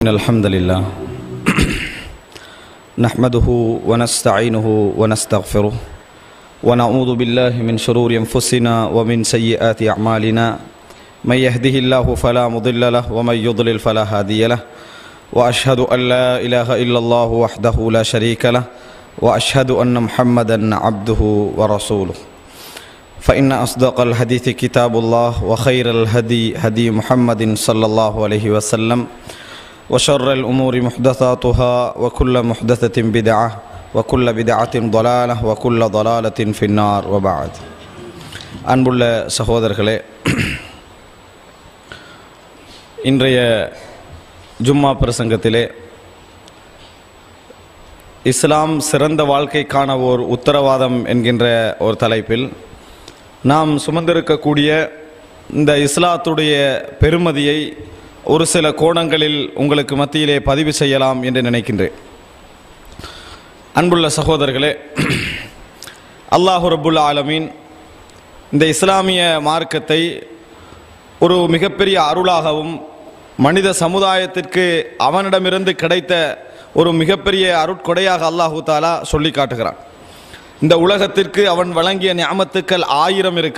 إن الحمد لله نحمده ونستعينه ونستغفره ونعوذ بالله من شرور أنفسنا ومن سيئات أعمالنا من يهده الله فلا مضل له ومن يضلل فلا هادي له وأشهد أن لا إله إلا الله وحده لا شريك له وأشهد أن محمدا عبده ورسوله فإن أصدق الحديث كتاب الله وخير الهدي هدي محمد صلى الله عليه وسلم وشر الأمور محدثاتها وكل محدثة بدعة وكل بدعة ضلالة وكل ضلالة في النار وبعد அன்புள்ள சகோதரர்களே இன்றைய ஜும்மா பிரசங்கத்திலே இஸ்லாம் சிறந்த வாழ்க்கைக்கான ஓர் உத்தரவாதம் என்கின்ற ஒரு தலைப்பில் நாம் சுமந்திருக்கக்கூடிய இந்த இஸ்லாத்துடைய பெருமதியை ஒரு சில கோணங்களில் உங்களுக்கு மத்தியிலே பதிவு செய்யலாம் என்று நினைக்கின்றேன் அன்புள்ள சகோதரர்களே அல்லாஹு ரபுல் ஆலமீன் இந்த இஸ்லாமிய மார்க்கத்தை ஒரு மிகப்பெரிய அருளாகவும் மனித சமுதாயத்திற்கு அவனிடமிருந்து கிடைத்த ஒரு மிகப்பெரிய அருட்கொடையாக அல்லாஹு தாலா சொல்லி காட்டுகிறான் இந்த உலகத்திற்கு அவன் வழங்கிய ஞாமத்துக்கள் ஆயிரம் இருக்க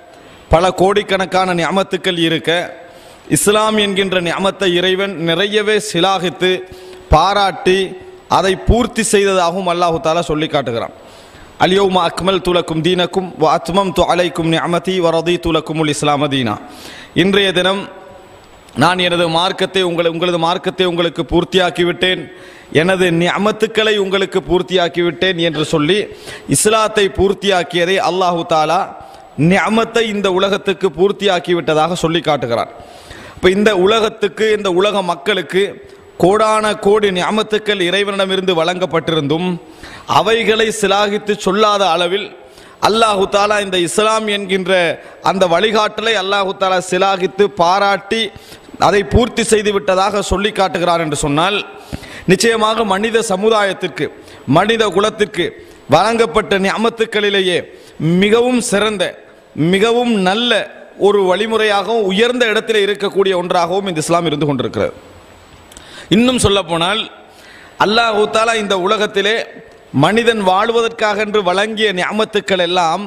பல கோடிக்கணக்கான ஞாமத்துக்கள் இருக்க இஸ்லாம் என்கின்ற ஞாமத்தை இறைவன் நிறையவே சிலாகித்து பாராட்டி அதை பூர்த்தி செய்ததாகவும் அல்லாஹு தாலா சொல்லி காட்டுகிறான் அலியோமா அக்மல் துலக்கும் தீனக்கும் வ அத்மம் து அலைக்கும் நியமதி வரதி துலக்குமுல் இஸ்லாம தீனா இன்றைய தினம் நான் எனது மார்க்கத்தை உங்களை உங்களது மார்க்கத்தை உங்களுக்கு பூர்த்தியாக்கி விட்டேன் எனது நியமத்துக்களை உங்களுக்கு பூர்த்தியாக்கி விட்டேன் என்று சொல்லி இஸ்லாத்தை பூர்த்தியாக்கியதை அல்லாஹு தாலா நியமத்தை இந்த உலகத்துக்கு பூர்த்தியாக்கி விட்டதாக சொல்லி காட்டுகிறார் இப்போ இந்த உலகத்துக்கு இந்த உலக மக்களுக்கு கோடான கோடி நியமத்துக்கள் இறைவனிடமிருந்து வழங்கப்பட்டிருந்தும் அவைகளை சிலாகித்து சொல்லாத அளவில் அல்லாஹு தாலா இந்த இஸ்லாம் என்கின்ற அந்த வழிகாட்டலை அல்லாஹு தாலா சிலாகித்து பாராட்டி அதை பூர்த்தி செய்து விட்டதாக சொல்லி காட்டுகிறார் என்று சொன்னால் நிச்சயமாக மனித சமுதாயத்திற்கு மனித குலத்திற்கு வழங்கப்பட்ட நியமத்துக்களிலேயே மிகவும் சிறந்த மிகவும் நல்ல ஒரு வழிமுறையாகவும் உயர்ந்த இடத்தில் இருக்கக்கூடிய ஒன்றாகவும் இந்த இஸ்லாம் இருந்து கொண்டிருக்கிறது இன்னும் சொல்ல போனால் அல்லாஹு தாலா இந்த உலகத்திலே மனிதன் வாழ்வதற்காக என்று வழங்கிய ஞாபத்துக்கள் எல்லாம்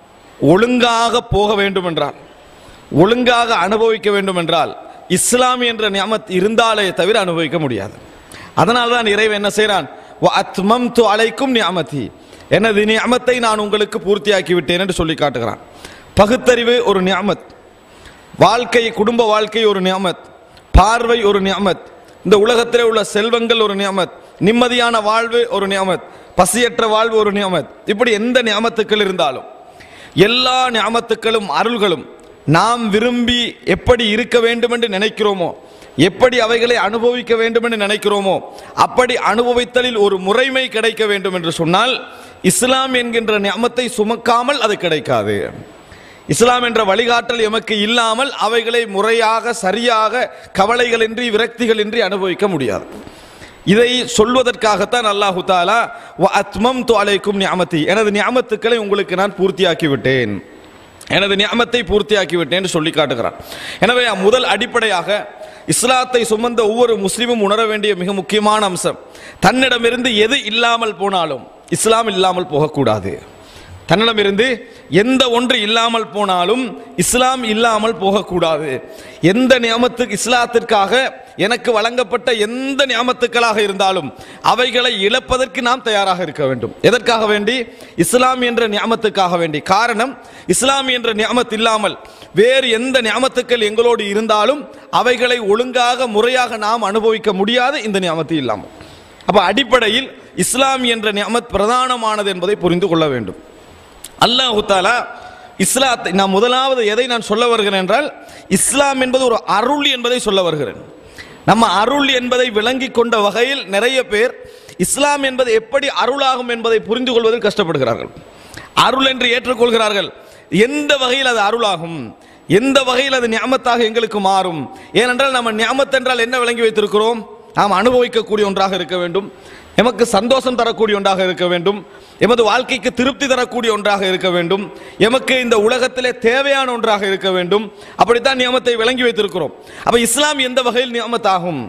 ஒழுங்காக போக வேண்டும் என்றால் ஒழுங்காக அனுபவிக்க வேண்டும் என்றால் இஸ்லாம் என்ற நியமத் இருந்தாலே தவிர அனுபவிக்க முடியாது அதனால தான் இறைவன் என்ன செய்கிறான் அத்மம் து அலைக்கும் நியமதி எனது நியமத்தை நான் உங்களுக்கு பூர்த்தியாக்கி விட்டேன் என்று சொல்லி காட்டுகிறான் பகுத்தறிவு ஒரு நியமத் வாழ்க்கை குடும்ப வாழ்க்கை ஒரு நியமத் பார்வை ஒரு நியமத் இந்த உலகத்திலே உள்ள செல்வங்கள் ஒரு நியமத் நிம்மதியான வாழ்வு ஒரு நியமத் பசியற்ற வாழ்வு ஒரு நியமத் இப்படி எந்த நியமத்துக்கள் இருந்தாலும் எல்லா நியமத்துக்களும் அருள்களும் நாம் விரும்பி எப்படி இருக்க வேண்டும் என்று நினைக்கிறோமோ எப்படி அவைகளை அனுபவிக்க வேண்டும் என்று நினைக்கிறோமோ அப்படி அனுபவித்தலில் ஒரு முறைமை கிடைக்க வேண்டும் என்று சொன்னால் இஸ்லாம் என்கின்ற நியமத்தை சுமக்காமல் அது கிடைக்காது இஸ்லாம் என்ற வழிகாட்டல் எமக்கு இல்லாமல் அவைகளை முறையாக சரியாக கவலைகளின்றி விரக்திகளின்றி அனுபவிக்க முடியாது இதை சொல்வதற்காகத்தான் அல்லாஹு தாலா அத்மம் து அலைக்கும் ஞாமத்தி எனது ஞாபத்துக்களை உங்களுக்கு நான் பூர்த்தியாக்கி விட்டேன் எனது ஞாபத்தை பூர்த்தியாக்கி விட்டேன் சொல்லி காட்டுகிறான் எனவே முதல் அடிப்படையாக இஸ்லாத்தை சுமந்த ஒவ்வொரு முஸ்லீமும் உணர வேண்டிய மிக முக்கியமான அம்சம் தன்னிடமிருந்து எது இல்லாமல் போனாலும் இஸ்லாம் இல்லாமல் போகக்கூடாது தன்னிடமிருந்து எந்த ஒன்று இல்லாமல் போனாலும் இஸ்லாம் இல்லாமல் போகக்கூடாது எந்த நியமத்துக்கு இஸ்லாத்திற்காக எனக்கு வழங்கப்பட்ட எந்த நியமத்துக்களாக இருந்தாலும் அவைகளை இழப்பதற்கு நாம் தயாராக இருக்க வேண்டும் எதற்காக வேண்டி இஸ்லாம் என்ற நியமத்துக்காக வேண்டி காரணம் இஸ்லாம் என்ற நியமத் இல்லாமல் வேறு எந்த நியமத்துக்கள் எங்களோடு இருந்தாலும் அவைகளை ஒழுங்காக முறையாக நாம் அனுபவிக்க முடியாது இந்த நியமத்து இல்லாமல் அப்ப அடிப்படையில் இஸ்லாம் என்ற நியமத் பிரதானமானது என்பதை புரிந்து கொள்ள வேண்டும் அல்லாஹு தாலா இஸ்லாத்தை நான் முதலாவது எதை நான் சொல்ல வருகிறேன் என்றால் இஸ்லாம் என்பது ஒரு அருள் என்பதை சொல்ல வருகிறேன் நம்ம அருள் என்பதை விளங்கி கொண்ட வகையில் நிறைய பேர் இஸ்லாம் என்பது எப்படி அருளாகும் என்பதை புரிந்து கொள்வதில் கஷ்டப்படுகிறார்கள் அருள் என்று ஏற்றுக்கொள்கிறார்கள் எந்த வகையில் அது அருளாகும் எந்த வகையில் அது ஞாபகத்தாக எங்களுக்கு மாறும் ஏனென்றால் நம்ம ஞாபகத் என்றால் என்ன விளங்கி வைத்திருக்கிறோம் நாம் அனுபவிக்கக்கூடிய ஒன்றாக இருக்க வேண்டும் எமக்கு சந்தோஷம் தரக்கூடிய ஒன்றாக இருக்க வேண்டும் எமது வாழ்க்கைக்கு திருப்தி தரக்கூடிய ஒன்றாக இருக்க வேண்டும் எமக்கு இந்த உலகத்திலே தேவையான ஒன்றாக இருக்க வேண்டும் அப்படித்தான் நியமத்தை விளங்கி வைத்திருக்கிறோம் அப்ப இஸ்லாம் எந்த வகையில் நியமத்தாகும்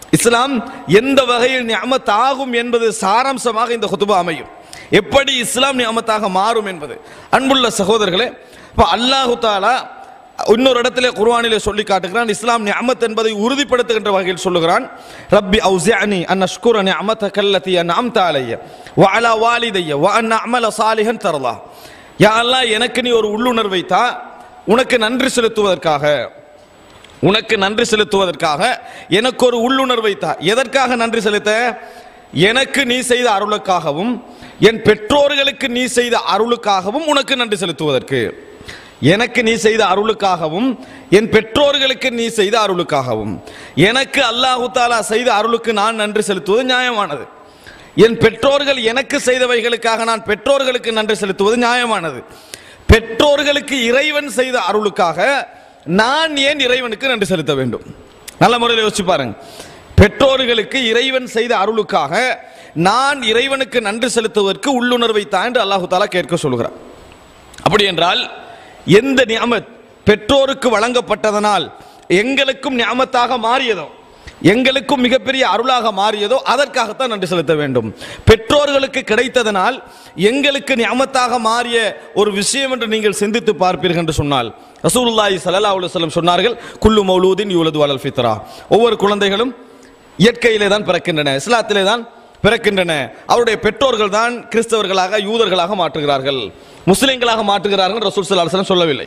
இஸ்லாம் எந்த வகையில் நியமத் ஆகும் என்பது சாராம்சமாக இந்த குத்துபா அமையும் எப்படி இஸ்லாம் நியமத்தாக மாறும் என்பது அன்புள்ள சகோதரர்களே இப்போ அல்லாஹு தாலா இன்னொரு இடத்துல குர்ஆனிலே சொல்லி காட்டுகிறான் இஸ்லாம் நியமத் என்பதை உறுதிப்படுத்துகின்ற வகையில் சொல்லுகிறான் ரப்பி அவுசிஅனி அன் அஷ்குர நியமத்தக அல்லதி அன்அம்த அலைய வ அலா வாலிதைய வ அன் அஅமல சாலிஹன் தர்லா யா அல்லாஹ் எனக்கு நீ ஒரு உள்ளுணர்வை தா உனக்கு நன்றி செலுத்துவதற்காக உனக்கு நன்றி செலுத்துவதற்காக எனக்கு ஒரு உள்ளுணர்வை தா எதற்காக நன்றி செலுத்த எனக்கு நீ செய்த அருளுக்காகவும் என் பெற்றோர்களுக்கு நீ செய்த அருளுக்காகவும் உனக்கு நன்றி செலுத்துவதற்கு எனக்கு நீ செய்த அருளுக்காகவும் என் பெற்றோர்களுக்கு நீ செய்த அருளுக்காகவும் எனக்கு அல்லாஹு தாலா செய்த அருளுக்கு நான் நன்றி செலுத்துவது நியாயமானது என் பெற்றோர்கள் எனக்கு செய்தவைகளுக்காக நான் பெற்றோர்களுக்கு நன்றி செலுத்துவது நியாயமானது பெற்றோர்களுக்கு இறைவன் செய்த அருளுக்காக நான் ஏன் இறைவனுக்கு நன்றி செலுத்த வேண்டும் நல்ல முறையில் யோசிச்சு பாருங்க பெற்றோர்களுக்கு இறைவன் செய்த அருளுக்காக நான் இறைவனுக்கு நன்றி செலுத்துவதற்கு உள்ளுணர்வை தான் என்று அல்லாஹு தாலா கேட்க சொல்கிறார் அப்படி என்றால் எந்த நியமத் பெற்றோருக்கு வழங்கப்பட்டதனால் எங்களுக்கும் நியமத்தாக மாறியதோ எங்களுக்கும் மிகப்பெரிய அருளாக மாறியதோ அதற்காகத்தான் நன்றி செலுத்த வேண்டும் பெற்றோர்களுக்கு கிடைத்ததனால் எங்களுக்கு நியமத்தாக மாறிய ஒரு விஷயம் என்று நீங்கள் சிந்தித்து பார்ப்பீர்கள் என்று சொன்னால் ரசூலுல்லாஹி ஸல்லல்லாஹு அலைஹி வஸல்லம் சொன்னார்கள் குல்லு மௌலூதின் யூலது வலல் ஃபித்ரா ஒவ்வொரு குழந்தைகளும் இயற்கையிலே தான் பிறக்கின்றன இஸ்லாத்திலே தான் பிறக்கின்றன அவருடைய பெற்றோர்கள் தான் கிறிஸ்தவர்களாக யூதர்களாக மாற்றுகிறார்கள் முஸ்லிம்களாக மாற்றுகிறார்கள் ரசூல் ஸல்லல்லாஹு அலைஹி வஸல்லம் சொல்லவில்லை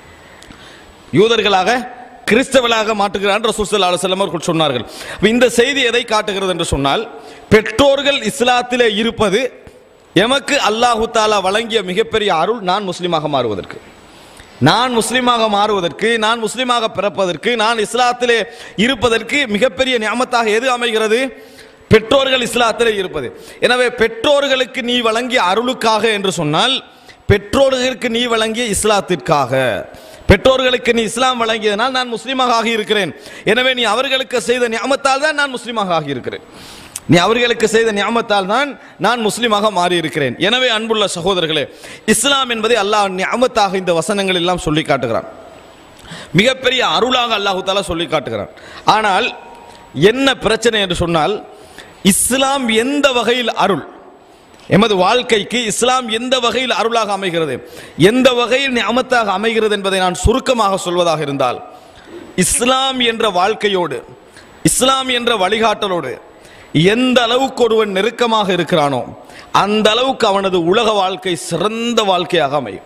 யூதர்களாக கிறிஸ்தவர்களாக மாற்றுகிறார் ரசூல் ஸல்லல்லாஹு அலைஹி வஸல்லம் அவர்கள் சொன்னார்கள் அப்ப இந்த செய்தி எதை காட்டுகிறது என்று சொன்னால் பெற்றோர்கள் இஸ்லாத்திலே இருப்பது எமக்கு அல்லாஹு தாலா வழங்கிய மிகப்பெரிய அருள் நான் முஸ்லீமாக மாறுவதற்கு நான் முஸ்லீமாக மாறுவதற்கு நான் முஸ்லீமாக பிறப்பதற்கு நான் இஸ்லாத்திலே இருப்பதற்கு மிகப்பெரிய நியமத்தாக எது அமைகிறது பெற்றோர்கள் இஸ்லாத்திலே இருப்பது எனவே பெற்றோர்களுக்கு நீ வழங்கிய அருளுக்காக என்று சொன்னால் பெற்றோர்களுக்கு நீ வழங்கிய இஸ்லாத்திற்காக பெற்றோர்களுக்கு நீ இஸ்லாம் வழங்கியதனால் நான் முஸ்லீமாக ஆகியிருக்கிறேன் எனவே நீ அவர்களுக்கு செய்த நியமத்தால் தான் நான் முஸ்லீமாக ஆகியிருக்கிறேன் நீ அவர்களுக்கு செய்த நியமத்தால் தான் நான் முஸ்லீமாக மாறி இருக்கிறேன் எனவே அன்புள்ள சகோதரர்களே இஸ்லாம் என்பதை அல்லாஹ் நியமத்தாக இந்த வசனங்கள் எல்லாம் சொல்லி காட்டுகிறான் மிகப்பெரிய அருளாக அல்லாஹு தாலா சொல்லி காட்டுகிறான் ஆனால் என்ன பிரச்சனை என்று சொன்னால் இஸ்லாம் எந்த வகையில் அருள் எமது வாழ்க்கைக்கு இஸ்லாம் எந்த வகையில் அருளாக அமைகிறது எந்த வகையில் நியமத்தாக அமைகிறது என்பதை நான் சுருக்கமாக சொல்வதாக இருந்தால் இஸ்லாம் என்ற வாழ்க்கையோடு இஸ்லாம் என்ற வழிகாட்டலோடு எந்த அளவுக்கு ஒருவன் நெருக்கமாக இருக்கிறானோ அந்த அளவுக்கு அவனது உலக வாழ்க்கை சிறந்த வாழ்க்கையாக அமையும்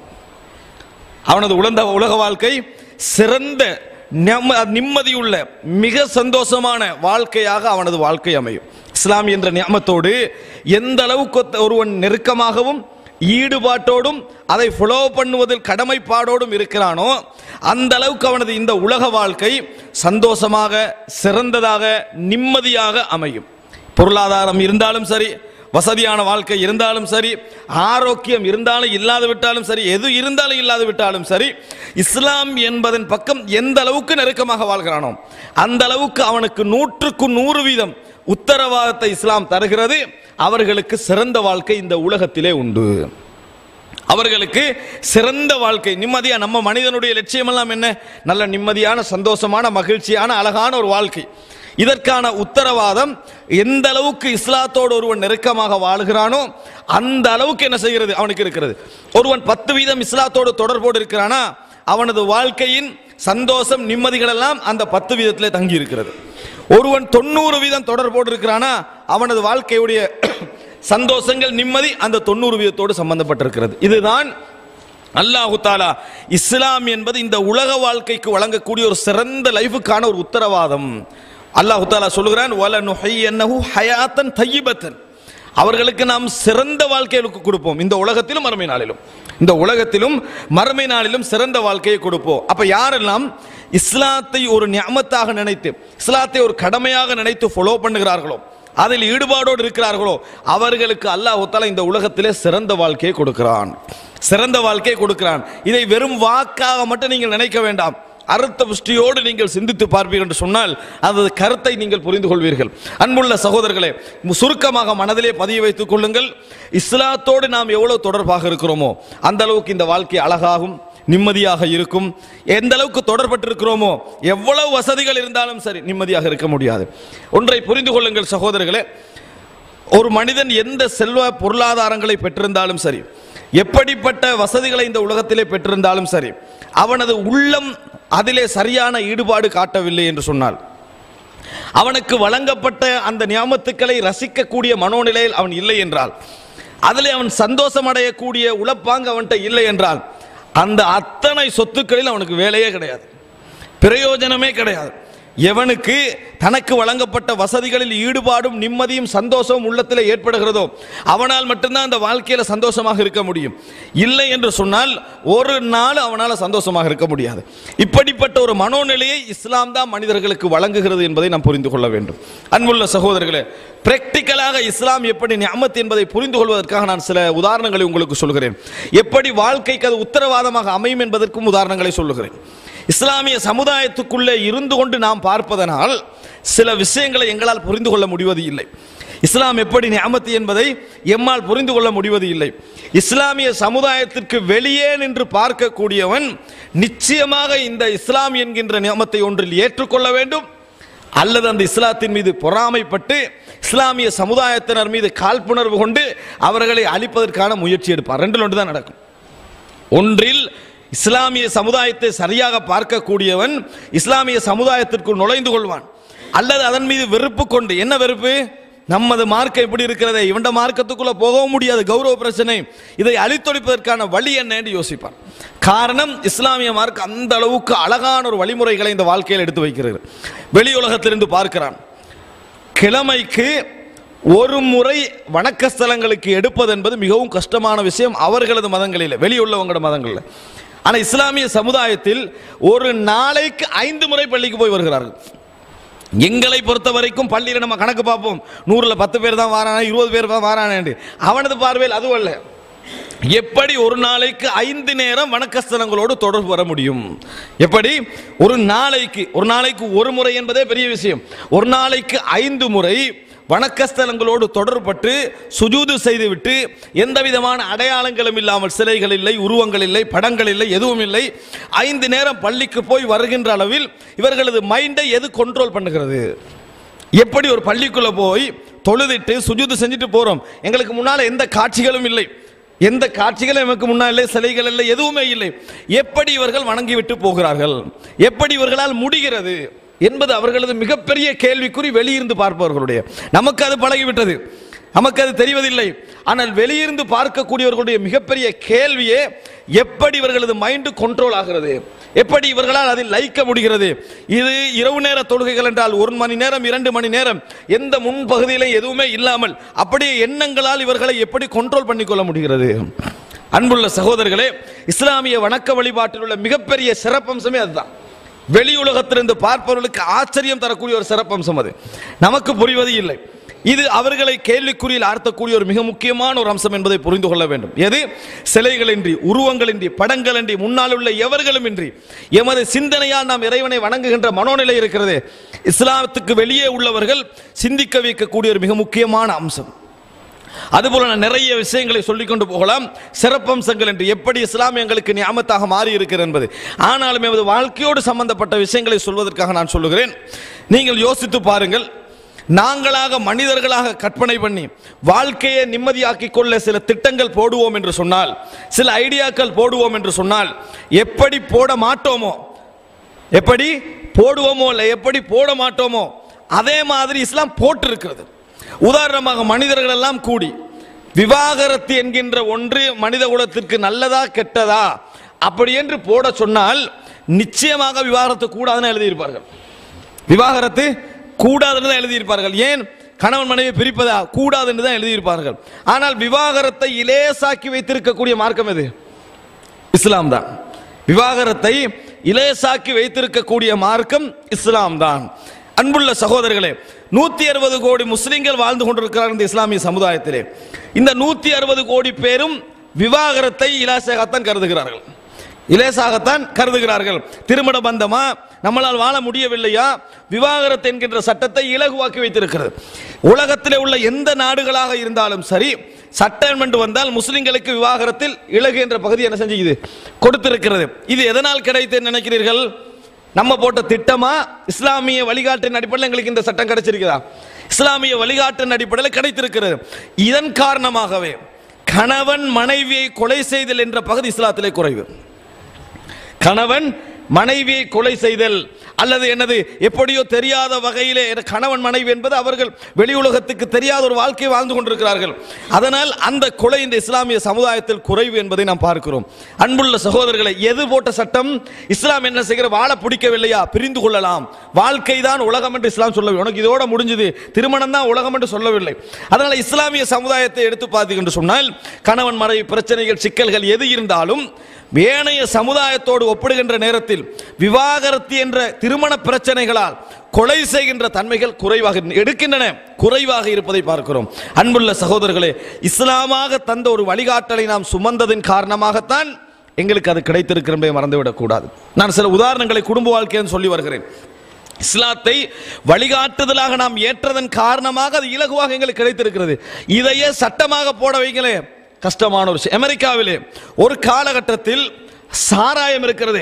அவனது உலந்த உலக வாழ்க்கை சிறந்த நிம்ம- நிம்மதியுள்ள மிக சந்தோஷமான வாழ்க்கையாக அவனது வாழ்க்கை அமையும் இஸ்லாம் என்ற நியமத்தோடு எந்த அளவுக்கு ஒத்த- ஒருவன் நெருக்கமாகவும் ஈடுபாட்டோடும் அதை ஃபாலோ பண்ணுவதில் கடமைப்பாடோடும் இருக்கிறானோ அந்த அளவுக்கு அவனது இந்த உலக வாழ்க்கை சந்தோஷமாக சிறந்ததாக நிம்மதியாக அமையும் பொருளாதாரம் இருந்தாலும் சரி வசதியான வாழ்க்கை இருந்தாலும் சரி ஆரோக்கியம் இருந்தாலும் இல்லாது விட்டாலும் சரி எது இருந்தாலும் இல்லாது விட்டாலும் சரி இஸ்லாம் என்பதன் பக்கம் எந்த அளவுக்கு நெருக்கமாக வாழ்கிறானோ அந்த அளவுக்கு அவனுக்கு நூற்றுக்கு நூறு வீதம் உத்தரவாதத்தை இஸ்லாம் தருகிறது அவர்களுக்கு சிறந்த வாழ்க்கை இந்த உலகத்திலே உண்டு அவர்களுக்கு சிறந்த வாழ்க்கை நிம்மதியா நம்ம மனிதனுடைய லட்சியம் எல்லாம் என்ன நல்ல நிம்மதியான சந்தோஷமான மகிழ்ச்சியான அழகான ஒரு வாழ்க்கை இதற்கான உத்தரவாதம் எந்த அளவுக்கு இஸ்லாத்தோடு ஒருவன் நெருக்கமாக வாழுகிறானோ அந்த அளவுக்கு என்ன செய்கிறது அவனுக்கு இருக்கிறது ஒருவன் பத்து வீதம் இஸ்லாத்தோடு தொடர்போடு இருக்கிறானா அவனது வாழ்க்கையின் சந்தோஷம் நிம்மதிகள் எல்லாம் அந்த பத்து வீதத்திலே தங்கி இருக்கிறது ஒருவன் தொண்ணூறு வீதம் தொடர்போடு இருக்கிறானா அவனது வாழ்க்கையுடைய சந்தோஷங்கள் நிம்மதி அந்த தொண்ணூறு வீதத்தோடு சம்பந்தப்பட்டிருக்கிறது இதுதான் அல்லாஹு தாலா இஸ்லாம் என்பது இந்த உலக வாழ்க்கைக்கு வழங்கக்கூடிய ஒரு சிறந்த லைஃபுக்கான ஒரு உத்தரவாதம் அல்லாஹு தாலா சொல்லுகிறான் வல நுஹையன்னஹு ஹயாத்தன் தய்யிபத்தன் அவர்களுக்கு நாம் சிறந்த வாழ்க்கையை கொடுப்போம் இந்த உலகத்திலும் மறுமை நாளிலும் இந்த உலகத்திலும் மறுமை நாளிலும் சிறந்த வாழ்க்கையை கொடுப்போம் அப்ப யாரெல்லாம் இஸ்லாத்தை ஒரு நியமத்தாக நினைத்து இஸ்லாத்தை ஒரு கடமையாக நினைத்து ஃபாலோ பண்ணுகிறார்களோ அதில் ஈடுபாடோடு இருக்கிறார்களோ அவர்களுக்கு அல்லாஹ் தஆலா இந்த உலகத்திலே சிறந்த வாழ்க்கையை கொடுக்கிறான் சிறந்த வாழ்க்கையை கொடுக்கிறான் இதை வெறும் வாக்காக மட்டும் நீங்கள் நினைக்க வேண்டாம் அர்த்த புஷ்டியோடு நீங்கள் சிந்தித்து பார்ப்பீர்கள் என்று சொன்னால் அது கருத்தை நீங்கள் புரிந்து கொள்வீர்கள் அன்புள்ள சகோதரர்களே மு- சுருக்கமாக மனதிலே பதிய வைத்துக் கொள்ளுங்கள் இஸ்லாத்தோடு நாம் எவ்வளவு தொடர்பாக இருக்கிறோமோ அந்த அளவுக்கு இந்த வாழ்க்கை அழகாகும் நிம்மதியாக இருக்கும் எந்த அளவுக்கு தொடர்பட்டிருக்கிறோமோ எவ்வளவு வசதிகள் இருந்தாலும் சரி நிம்மதியாக இருக்க முடியாது ஒன்றை புரிந்து கொள்ளுங்கள் சகோதரர்களே ஒரு மனிதன் எந்த செல்வ பொருளாதாரங்களை பெற்றிருந்தாலும் சரி எப்படிப்பட்ட வசதிகளை இந்த உலகத்திலே பெற்றிருந்தாலும் சரி அவனது உள்ளம் அதிலே சரியான ஈடுபாடு காட்டவில்லை என்று சொன்னால் அவனுக்கு வழங்கப்பட்ட அந்த நியாமத்துக்களை ரசிக்கக்கூடிய மனோநிலையில் அவன் இல்லை என்றால் அதிலே அவன் சந்தோஷம் அடையக்கூடிய உழப்பாங்க அவன்கிட்ட இல்லை என்றால் அந்த அத்தனை சொத்துக்களில் அவனுக்கு வேலையே கிடையாது பிரயோஜனமே கிடையாது எவனுக்கு தனக்கு வழங்கப்பட்ட வசதிகளில் ஈடுபாடும் நிம்மதியும் சந்தோஷமும் உள்ளத்தில் ஏற்படுகிறதோ அவனால் மட்டும்தான் அந்த வாழ்க்கையில் சந்தோஷமாக இருக்க முடியும் இல்லை என்று சொன்னால் ஒரு நாள் அவனால் சந்தோஷமாக இருக்க முடியாது இப்படிப்பட்ட ஒரு மனோநிலையை இஸ்லாம் தான் மனிதர்களுக்கு வழங்குகிறது என்பதை நாம் புரிந்து கொள்ள வேண்டும் அன்புள்ள சகோதரர்களே பிராக்டிக்கலாக இஸ்லாம் எப்படி நியமத் என்பதை புரிந்து கொள்வதற்காக நான் சில உதாரணங்களை உங்களுக்கு சொல்கிறேன் எப்படி வாழ்க்கைக்கு அது உத்தரவாதமாக அமையும் என்பதற்கும் உதாரணங்களை சொல்லுகிறேன் இஸ்லாமிய சமுதாயத்துக்குள்ளே இருந்து கொண்டு நாம் பார்ப்பதனால் சில விஷயங்களை எங்களால் புரிந்து கொள்ள முடிவது இல்லை இஸ்லாம் எப்படி நியமத்து என்பதை எம்மால் புரிந்து கொள்ள முடிவது இல்லை இஸ்லாமிய சமுதாயத்திற்கு வெளியே நின்று பார்க்கக்கூடியவன் நிச்சயமாக இந்த இஸ்லாம் என்கின்ற நியமத்தை ஒன்றில் ஏற்றுக்கொள்ள வேண்டும் அல்லது அந்த இஸ்லாத்தின் மீது பொறாமைப்பட்டு இஸ்லாமிய சமுதாயத்தினர் மீது காழ்ப்புணர்வு கொண்டு அவர்களை அழிப்பதற்கான முயற்சி எடுப்பார் ரெண்டில் ஒன்று தான் நடக்கும் ஒன்றில் இஸ்லாமிய சமுதாயத்தை சரியாக பார்க்கக்கூடியவன் இஸ்லாமிய சமுதாயத்திற்குள் நுழைந்து கொள்வான் அல்லது அதன் மீது வெறுப்பு கொண்டு என்ன வெறுப்பு நமது மார்க்கம் எப்படி இருக்கிறதே இவண்ட மார்க்கத்துக்குள்ள போகவும் முடியாது கௌரவ பிரச்சனை இதை அழித்தொழிப்பதற்கான வழி என்ன என்று யோசிப்பான் காரணம் இஸ்லாமிய மார்க் அந்த அளவுக்கு அழகான ஒரு வழிமுறைகளை இந்த வாழ்க்கையில் எடுத்து வைக்கிறது வெளி உலகத்திலிருந்து பார்க்கிறான் கிழமைக்கு ஒரு முறை வணக்க ஸ்தலங்களுக்கு எடுப்பது என்பது மிகவும் கஷ்டமான விஷயம் அவர்களது மதங்களில் வெளியுள்ளவங்களோட மதங்களில் ஆனால் இஸ்லாமிய சமுதாயத்தில் ஒரு நாளைக்கு ஐந்து முறை பள்ளிக்கு போய் வருகிறார்கள் எங்களை பொறுத்த வரைக்கும் பள்ளியில் நம்ம கணக்கு பார்ப்போம் நூறில் பத்து பேர் தான் வாரானா இருபது பேர் தான் வாரானேண்டு அவனது பார்வையில் அதுவும் அல்ல எப்படி ஒரு நாளைக்கு ஐந்து நேரம் வணக்கஸ்தலங்களோடு தொடர்பு வர முடியும் எப்படி ஒரு நாளைக்கு ஒரு நாளைக்கு ஒரு முறை என்பதே பெரிய விஷயம் ஒரு நாளைக்கு ஐந்து முறை வணக்கஸ்தலங்களோடு தொடர்பட்டு சுஜூது செய்துவிட்டு எந்த விதமான அடையாளங்களும் இல்லாமல் சிலைகள் இல்லை உருவங்கள் இல்லை படங்கள் இல்லை எதுவும் இல்லை ஐந்து நேரம் பள்ளிக்கு போய் வருகின்ற அளவில் இவர்களது மைண்டை எது கண்ட்ரோல் பண்ணுகிறது எப்படி ஒரு பள்ளிக்குள்ள போய் தொழுதிட்டு சுஜூது செஞ்சுட்டு போறோம் எங்களுக்கு முன்னால எந்த காட்சிகளும் இல்லை எந்த காட்சிகளும் எமக்கு முன்னால் இல்லை சிலைகள் இல்லை எதுவுமே இல்லை எப்படி இவர்கள் வணங்கி விட்டு போகிறார்கள் எப்படி இவர்களால் முடிகிறது என்பது அவர்களது மிகப்பெரிய கேள்விக்குறி வெளியிருந்து பார்ப்பவர்களுடைய நமக்கு அது பழகிவிட்டது நமக்கு அது தெரிவதில்லை ஆனால் வெளியிருந்து பார்க்கக்கூடியவர்களுடைய மிகப்பெரிய கேள்வியே எப்படி இவர்களது மைண்டு கண்ட்ரோல் ஆகிறது எப்படி இவர்களால் அதில் லயிக்க முடிகிறது இது இரவு நேர தொழுகைகள் என்றால் ஒரு மணி நேரம் இரண்டு மணி நேரம் எந்த முன்பகுதியிலே எதுவுமே இல்லாமல் அப்படியே எண்ணங்களால் இவர்களை எப்படி கண்ட்ரோல் பண்ணிக்கொள்ள முடிகிறது அன்புள்ள சகோதரர்களே இஸ்லாமிய வணக்க வழிபாட்டில் உள்ள மிகப்பெரிய சிறப்பம்சமே அதுதான் வெளி உலகத்திலிருந்து பார்ப்பவர்களுக்கு ஆச்சரியம் தரக்கூடிய ஒரு சிறப்பம்சம் அது நமக்கு புரிவது இல்லை இது அவர்களை கேள்விக்குறியில் ஆர்த்தக்கூடிய ஒரு மிக முக்கியமான ஒரு அம்சம் என்பதை புரிந்து கொள்ள வேண்டும் எது சிலைகளின்றி உருவங்களின்றி படங்களின்றி முன்னால் உள்ள எவர்களும் இன்றி எமது சிந்தனையால் நாம் இறைவனை வணங்குகின்ற மனோநிலை இருக்கிறது இஸ்லாத்துக்கு வெளியே உள்ளவர்கள் சிந்திக்க வைக்கக்கூடிய ஒரு மிக முக்கியமான அம்சம் அதுபோல நான் நிறைய விஷயங்களை சொல்லிக் கொண்டு போகலாம் சிறப்பம்சங்கள் என்று எப்படி இஸ்லாம் எங்களுக்கு ஞாபகத்தாக மாறி இருக்கிறது என்பது ஆனாலும் எமது வாழ்க்கையோடு சம்பந்தப்பட்ட விஷயங்களை சொல்வதற்காக நான் சொல்லுகிறேன் நீங்கள் யோசித்து பாருங்கள் நாங்களாக மனிதர்களாக கற்பனை பண்ணி வாழ்க்கையை நிம்மதியாக்கிக் கொள்ள சில திட்டங்கள் போடுவோம் என்று சொன்னால் சில ஐடியாக்கள் போடுவோம் என்று சொன்னால் எப்படி போட மாட்டோமோ எப்படி போடுவோமோ இல்லை எப்படி போட மாட்டோமோ அதே மாதிரி இஸ்லாம் போட்டிருக்கிறது உதாரணமாக மனிதர்கள் எல்லாம் கூடி விவாகரத்து என்கின்ற ஒன்று மனித குலத்திற்கு நல்லதா கெட்டதா அப்படி என்று போட சொன்னால் நிச்சயமாக விவாகரத்து கூடாதுன்னு எழுதியிருப்பார்கள் விவாகரத்து கூடாதுன்னு தான் எழுதியிருப்பார்கள் ஏன் கணவன் மனைவி பிரிப்பதா கூடாதுன்னு தான் எழுதியிருப்பார்கள் ஆனால் விவாகரத்தை இலேசாக்கி வைத்திருக்கக்கூடிய மார்க்கம் எது இஸ்லாம் தான் விவாகரத்தை இலேசாக்கி வைத்திருக்கக்கூடிய மார்க்கம் இஸ்லாம் தான் அன்புள்ள சகோதரர்களே நூத்தி அறுபது கோடி முஸ்லிம்கள் வாழ்ந்து கொண்டிருக்கிறார் இந்த இஸ்லாமிய சமுதாயத்திலே இந்த நூத்தி அறுபது கோடி பேரும் விவாகரத்தை இலாசகத்தான் கருதுகிறார்கள் இலேசாகத்தான் கருதுகிறார்கள் திருமண பந்தமா நம்மளால் வாழ முடியவில்லையா விவாகரத்து என்கின்ற சட்டத்தை இலகுவாக்கி வைத்திருக்கிறது உலகத்திலே உள்ள எந்த நாடுகளாக இருந்தாலும் சரி சட்டம் என்று வந்தால் முஸ்லிம்களுக்கு விவாகரத்தில் இலகு என்ற பகுதி என்ன செஞ்சுக்குது கொடுத்திருக்கிறது இது எதனால் கிடைத்து நினைக்கிறீர்கள் நம்ம போட்ட திட்டமா இஸ்லாமிய வழிகாட்டின் அடிப்படையில் எங்களுக்கு இந்த சட்டம் கிடைச்சிருக்குதா இஸ்லாமிய வழிகாட்டின் அடிப்படையில் கிடைத்திருக்கிறது இதன் காரணமாகவே கணவன் மனைவியை கொலை செய்தல் என்ற பகுதி இஸ்லாத்திலே குறைவு கணவன் மனைவியை கொலை செய்தல் அல்லது என்னது எப்படியோ தெரியாத வகையிலே என- கணவன் மனைவி என்பது அவர்கள் வெளி உலகத்துக்கு தெரியாத ஒரு வாழ்க்கையை வாழ்ந்து கொண்டிருக்கிறார்கள் அதனால் அந்த கொலை இந்த இஸ்லாமிய சமுதாயத்தில் குறைவு என்பதை நாம் பார்க்கிறோம் அன்புள்ள சகோதரர்களை எது போட்ட சட்டம் இஸ்லாம் என்ன செய்கிற வாழ பிடிக்கவில்லையா பிரிந்து கொள்ளலாம் வாழ்க்கை தான் உலகம் என்று இஸ்லாம் சொல்லவில்லை உனக்கு இதோட முடிஞ்சது திருமணம் தான் உலகம் என்று சொல்லவில்லை அதனால் இஸ்லாமிய சமுதாயத்தை எடுத்து பார்த்தீங்க என்று சொன்னால் கணவன் மனைவி பிரச்சனைகள் சிக்கல்கள் எது இருந்தாலும் ஏனைய சமுதாயத்தோடு ஒப்பிடுகின்ற நேரத்தில் விவாகரத்து என்ற திருமண பிரச்சனைகளால் கொலை செய்கின்ற தன்மைகள் குறைவாக எடுக்கின்றன குறைவாக இருப்பதை பார்க்கிறோம் அன்புள்ள சகோதரர்களே இஸ்லாமாக தந்த ஒரு வழிகாட்டலை நாம் சுமந்ததின் காரணமாகத்தான் எங்களுக்கு அது கிடைத்திருக்கிறதை மறந்துவிடக் கூடாது நான் சில உதாரணங்களை குடும்ப வாழ்க்கைன்னு சொல்லி வருகிறேன் இஸ்லாத்தை வழிகாட்டுதலாக நாம் ஏற்றதன் காரணமாக அது இலகுவாக எங்களுக்கு கிடைத்திருக்கிறது இதையே சட்டமாக போட வைங்களே கஷ்டமான ஒரு விஷயம் அமெரிக்காவிலே ஒரு காலகட்டத்தில் சாராயம் இருக்கிறது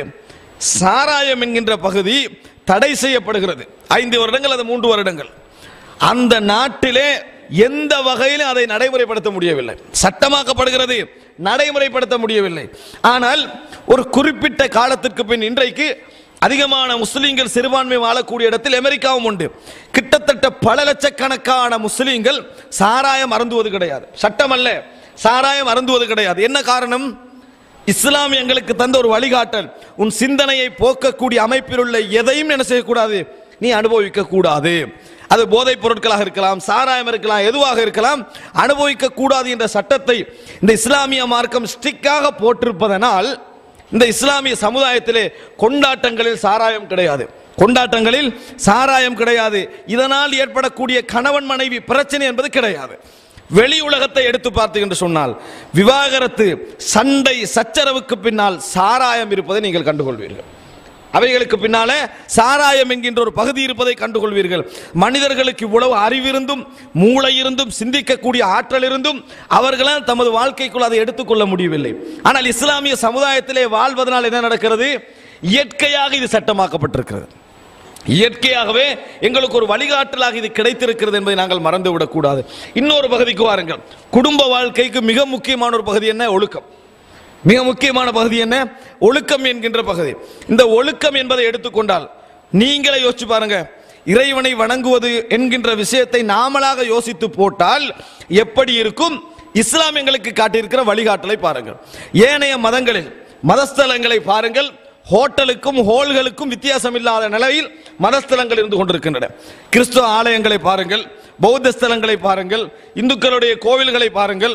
சாராயம் என்கின்ற பகுதி தடை செய்யப்படுகிறது ஐந்து வருடங்கள் அது மூன்று வருடங்கள் அந்த நாட்டிலே எந்த வகையிலும் அதை நடைமுறைப்படுத்த முடியவில்லை சட்டமாக்கப்படுகிறது நடைமுறைப்படுத்த முடியவில்லை ஆனால் ஒரு குறிப்பிட்ட காலத்திற்கு பின் இன்றைக்கு அதிகமான முஸ்லீம்கள் சிறுபான்மை வாழக்கூடிய இடத்தில் அமெரிக்காவும் உண்டு கிட்டத்தட்ட பல லட்சக்கணக்கான முஸ்லீம்கள் சாராயம் அருந்துவது கிடையாது சட்டம் அல்ல சாராயம் அருந்துவது கிடையாது என்ன காரணம் இஸ்லாம் எங்களுக்கு தந்த ஒரு வழிகாட்டல் உன் சிந்தனையை போக்கக்கூடிய அமைப்பில் உள்ள எதையும் என்ன செய்யக்கூடாது நீ அனுபவிக்க கூடாது அது போதைப் பொருட்களாக இருக்கலாம் சாராயம் இருக்கலாம் எதுவாக இருக்கலாம் அனுபவிக்க கூடாது என்ற சட்டத்தை இந்த இஸ்லாமிய மார்க்கம் ஸ்ட்ரிக்டாக போட்டிருப்பதனால் இந்த இஸ்லாமிய சமுதாயத்திலே கொண்டாட்டங்களில் சாராயம் கிடையாது கொண்டாட்டங்களில் சாராயம் கிடையாது இதனால் ஏற்படக்கூடிய கணவன் மனைவி பிரச்சனை என்பது கிடையாது வெளி உலகத்தை எடுத்து பார்த்து என்று சொன்னால் விவாகரத்து சண்டை சச்சரவுக்கு பின்னால் சாராயம் இருப்பதை நீங்கள் கண்டுகொள்வீர்கள் அவைகளுக்கு பின்னாலே சாராயம் என்கின்ற ஒரு பகுதி இருப்பதை கண்டுகொள்வீர்கள் மனிதர்களுக்கு இவ்வளவு அறிவிருந்தும் மூளை இருந்தும் சிந்திக்கக்கூடிய ஆற்றல் இருந்தும் அவர்களால் தமது வாழ்க்கைக்குள் அதை எடுத்துக்கொள்ள முடியவில்லை ஆனால் இஸ்லாமிய சமுதாயத்திலே வாழ்வதனால் என்ன நடக்கிறது இயற்கையாக இது சட்டமாக்கப்பட்டிருக்கிறது இயற்கையாகவே எங்களுக்கு ஒரு வழிகாட்டலாக இது கிடைத்திருக்கிறது என்பதை நாங்கள் மறந்துவிடக் கூடாது இன்னொரு பகுதிக்கு வாருங்கள் குடும்ப வாழ்க்கைக்கு மிக முக்கியமான ஒரு பகுதி என்ன ஒழுக்கம் மிக முக்கியமான பகுதி என்ன ஒழுக்கம் என்கின்ற பகுதி இந்த ஒழுக்கம் என்பதை எடுத்துக்கொண்டால் நீங்களே யோசிச்சு பாருங்க இறைவனை வணங்குவது என்கின்ற விஷயத்தை நாமளாக யோசித்து போட்டால் எப்படி இருக்கும் இஸ்லாம் எங்களுக்கு காட்டியிருக்கிற வழிகாட்டலை பாருங்கள் ஏனைய மதங்களில் மதஸ்தலங்களை பாருங்கள் ஹோட்டலுக்கும் ஹோல்களுக்கும் வித்தியாசம் இல்லாத நிலையில் மதஸ்தலங்கள் இருந்து கொண்டிருக்கின்றன கிறிஸ்துவ ஆலயங்களை பாருங்கள் பௌத்த ஸ்தலங்களை பாருங்கள் இந்துக்களுடைய கோவில்களை பாருங்கள்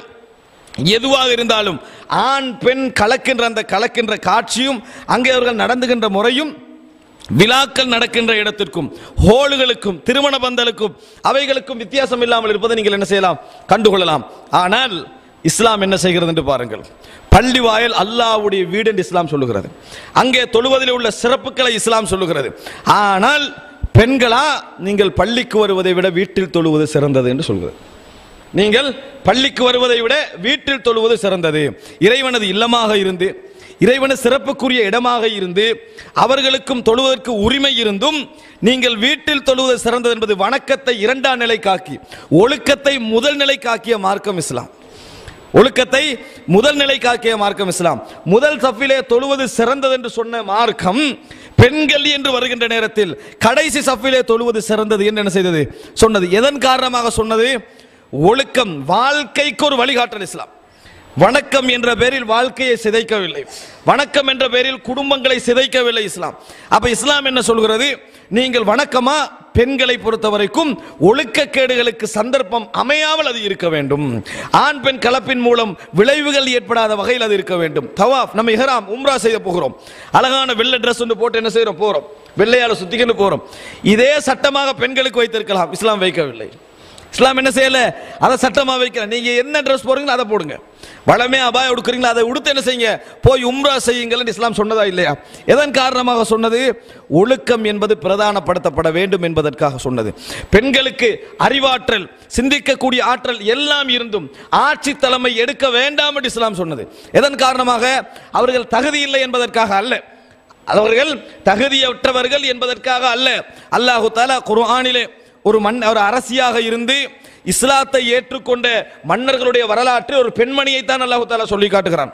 எதுவாக இருந்தாலும் ஆண் பெண் கலக்கின்ற அந்த கலக்கின்ற காட்சியும் அங்கே அவர்கள் நடந்துகின்ற முறையும் விழாக்கள் நடக்கின்ற இடத்திற்கும் ஹோலுகளுக்கும் திருமண பந்தலுக்கும் அவைகளுக்கும் வித்தியாசம் இல்லாமல் இருப்பதை நீங்கள் என்ன செய்யலாம் கண்டுகொள்ளலாம் ஆனால் இஸ்லாம் என்ன செய்கிறது என்று பாருங்கள் பள்ளி வாயல் அல்லாஹ்வுடைய வீடு என்று இஸ்லாம் சொல்லுகிறது அங்கே தொழுவதில் உள்ள சிறப்புகளை இஸ்லாம் சொல்லுகிறது ஆனால் பெண்களா நீங்கள் பள்ளிக்கு வருவதை விட வீட்டில் தொழுவது சிறந்தது என்று சொல்கிறது நீங்கள் பள்ளிக்கு வருவதை விட வீட்டில் தொழுவது சிறந்தது இறைவனது இல்லமாக இருந்து இறைவன சிறப்புக்குரிய இடமாக இருந்து அவர்களுக்கும் தொழுவதற்கு உரிமை இருந்தும் நீங்கள் வீட்டில் தொழுவது சிறந்தது என்பது வணக்கத்தை இரண்டாம் நிலை காக்கி ஒழுக்கத்தை முதல் நிலை காக்கிய மார்க்கம் இஸ்லாம் ஒழுக்கத்தை முதல் நிலை காக்கிய மார்க்கம் இஸ்லாம் முதல் சஃபிலே தொழுவது சிறந்தது என்று சொன்ன மார்க்கம் பெண்கள் என்று வருகின்ற நேரத்தில் கடைசி சஃபிலே தொழுவது சிறந்தது என்று என்ன செய்தது சொன்னது எதன் காரணமாக சொன்னது ஒழுக்கம் வாழ்க்கைக்கு ஒரு வழிகாட்டல் இஸ்லாம் வணக்கம் என்ற பேரில் வாழ்க்கையை சிதைக்கவில்லை வணக்கம் என்ற பேரில் குடும்பங்களை சிதைக்கவில்லை இஸ்லாம் அப்ப இஸ்லாம் என்ன சொல்கிறது நீங்கள் வணக்கமா பெண்களை பொறுத்த வரைக்கும் ஒழுக்கக்கேடுகளுக்கு சந்தர்ப்பம் அமையாமல் அது இருக்க வேண்டும் ஆண் பெண் கலப்பின் மூலம் விளைவுகள் ஏற்படாத வகையில் அது இருக்க வேண்டும் தவாஃப் நம்ம இஹராம் உம்ரா செய்ய போகிறோம் அழகான வெள்ளை ட்ரெஸ் ஒன்று போட்டு என்ன செய்யறோம் போறோம் வெள்ளையால சுத்திக்கிட்டு போறோம் இதே சட்டமாக பெண்களுக்கு வைத்திருக்கலாம் இஸ்லாம் வைக்கவில்லை இஸ்லாம் என்ன செய்யல அதை சட்டமா வைக்கல நீங்க என்ன ட்ரெஸ் போறீங்களோ அதை போடுங்க வளமே அபாயம் உடுக்குறீங்களா அதை உடுத்து என்ன செய்யுங்க போய் உம்ரா செய்யுங்கள் இஸ்லாம் சொன்னதா இல்லையா எதன் காரணமாக சொன்னது ஒழுக்கம் என்பது பிரதானப்படுத்தப்பட வேண்டும் என்பதற்காக சொன்னது பெண்களுக்கு அறிவாற்றல் சிந்திக்கக்கூடிய ஆற்றல் எல்லாம் இருந்தும் ஆட்சி தலைமை எடுக்க வேண்டாம் என்று இஸ்லாம் சொன்னது எதன் காரணமாக அவர்கள் தகுதி இல்லை என்பதற்காக அல்ல அவர்கள் தகுதியற்றவர்கள் என்பதற்காக அல்ல அல்லாஹு தாலா குர்ஆனிலே ஒரு மண் ஒரு அரசியாக இருந்து இஸ்லாத்தை ஏற்றுக்கொண்ட மன்னர்களுடைய வரலாற்றை ஒரு பெண்மணியை தான் அல்லாஹு தாலா சொல்லி காட்டுகிறான்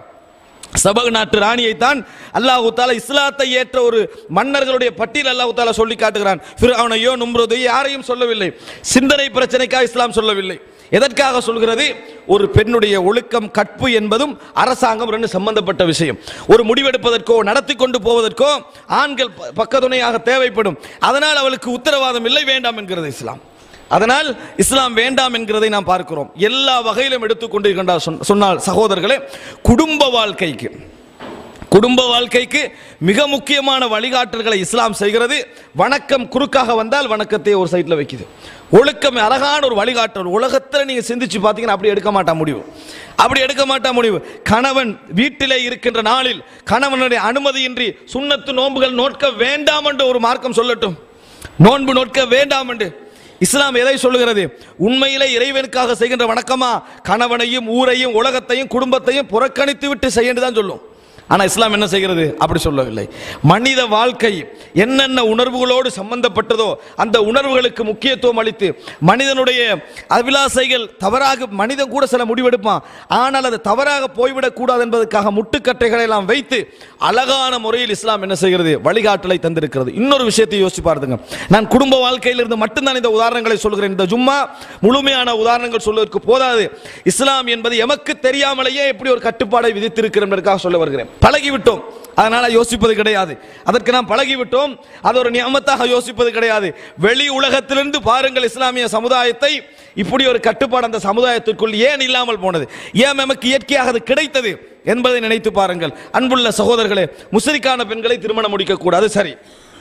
சபக நாட்டு ராணியை தான் அல்லாஹு தாலா இஸ்லாத்தை ஏற்ற ஒரு மன்னர்களுடைய பட்டியல் அல்லாஹு தாலா சொல்லி காட்டுகிறான் ஃபிர்அவுனையோ நும்ருதையோ யாரையும் சொல்லவில்லை சிந்தனை பிரச்சனைக்காக இஸ்லாம் சொல்லவில்லை எதற்காக சொல்கிறது ஒரு பெண்ணுடைய ஒழுக்கம் கற்பு என்பதும் அரசாங்கம் ரெண்டு சம்பந்தப்பட்ட விஷயம் ஒரு முடிவெடுப்பதற்கோ நடத்தி கொண்டு போவதற்கோ ஆண்கள் ப- பக்கத்துணையாக தேவைப்படும் அதனால் அவளுக்கு உத்தரவாதம் இல்லை வேண்டாம் என்கிறது இஸ்லாம் அதனால் இஸ்லாம் வேண்டாம் என்கிறதை நாம் பார்க்கிறோம் எல்லா வகையிலும் எடுத்துக்கொண்டிருக்கின்றார் சொன்ன- சொன்னால் சகோதரர்களே குடும்ப வாழ்க்கைக்கு குடும்ப வாழ்க்கைக்கு மிக முக்கியமான வழிகாட்டல்களை இஸ்லாம் செய்கிறது வணக்கம் குறுக்காக வந்தால் வணக்கத்தை ஒரு சைடில் வைக்குது ஒழுக்கம் அழகான ஒரு வழிகாட்டல் உலகத்தில் நீங்க சிந்திச்சு பார்த்தீங்கன்னா அப்படி எடுக்க மாட்டா முடிவு அப்படி எடுக்க மாட்டா முடிவு கணவன் வீட்டிலே இருக்கின்ற நாளில் கணவனுடைய அனுமதியின்றி சுண்ணத்து நோன்புகள் நோட்க வேண்டாம் என்று ஒரு மார்க்கம் சொல்லட்டும் நோன்பு நோட்க வேண்டாம் என்று இஸ்லாம் எதை சொல்லுகிறது உண்மையிலே இறைவனுக்காக செய்கின்ற வணக்கமா கணவனையும் ஊரையும் உலகத்தையும் குடும்பத்தையும் புறக்கணித்து விட்டு செய்யன்னு தான் சொல்லும் ஆனா இஸ்லாம் என்ன செய்கிறது அப்படி சொல்லவில்லை மனித வாழ்க்கை என்னென்ன உணர்வுகளோடு சம்பந்தப்பட்டதோ அந்த உணர்வுகளுக்கு முக்கியத்துவம் அளித்து மனிதனுடைய அபிலாசைகள் தவறாக மனிதன் கூட சில முடிவெடுப்பான் ஆனால் அது தவறாக போய்விடக் கூடாது என்பதற்காக முட்டுக்கட்டைகளை எல்லாம் வைத்து அழகான முறையில் இஸ்லாம் என்ன செய்கிறது வழிகாட்டலை தந்திருக்கிறது இன்னொரு விஷயத்தை யோசிச்சு பாருங்க நான் குடும்ப வாழ்க்கையிலிருந்து மட்டும்தான் இந்த உதாரணங்களை சொல்கிறேன் இந்த ஜும்மா முழுமையான உதாரணங்கள் சொல்வதற்கு போதாது இஸ்லாம் என்பது எமக்கு தெரியாமலேயே எப்படி ஒரு கட்டுப்பாடை விதித்திருக்கிறோம் என்பதற்காக சொல்ல வருகிறேன் பழகிவிட்டோம் அதனால யோசிப்பது கிடையாது அதற்கு நாம் பழகிவிட்டோம் அது ஒரு நியமத்தாக யோசிப்பது கிடையாது வெளி உலகத்திலிருந்து பாருங்கள் இஸ்லாமிய சமுதாயத்தை இப்படி ஒரு கட்டுப்பாடு அந்த சமுதாயத்திற்குள் ஏன் இல்லாமல் போனது ஏன் நமக்கு இயற்கையாக அது கிடைத்தது என்பதை நினைத்து பாருங்கள் அன்புள்ள சகோதரர்களே முஸ்லிக்கான பெண்களை திருமணம் முடிக்க கூடாது சரி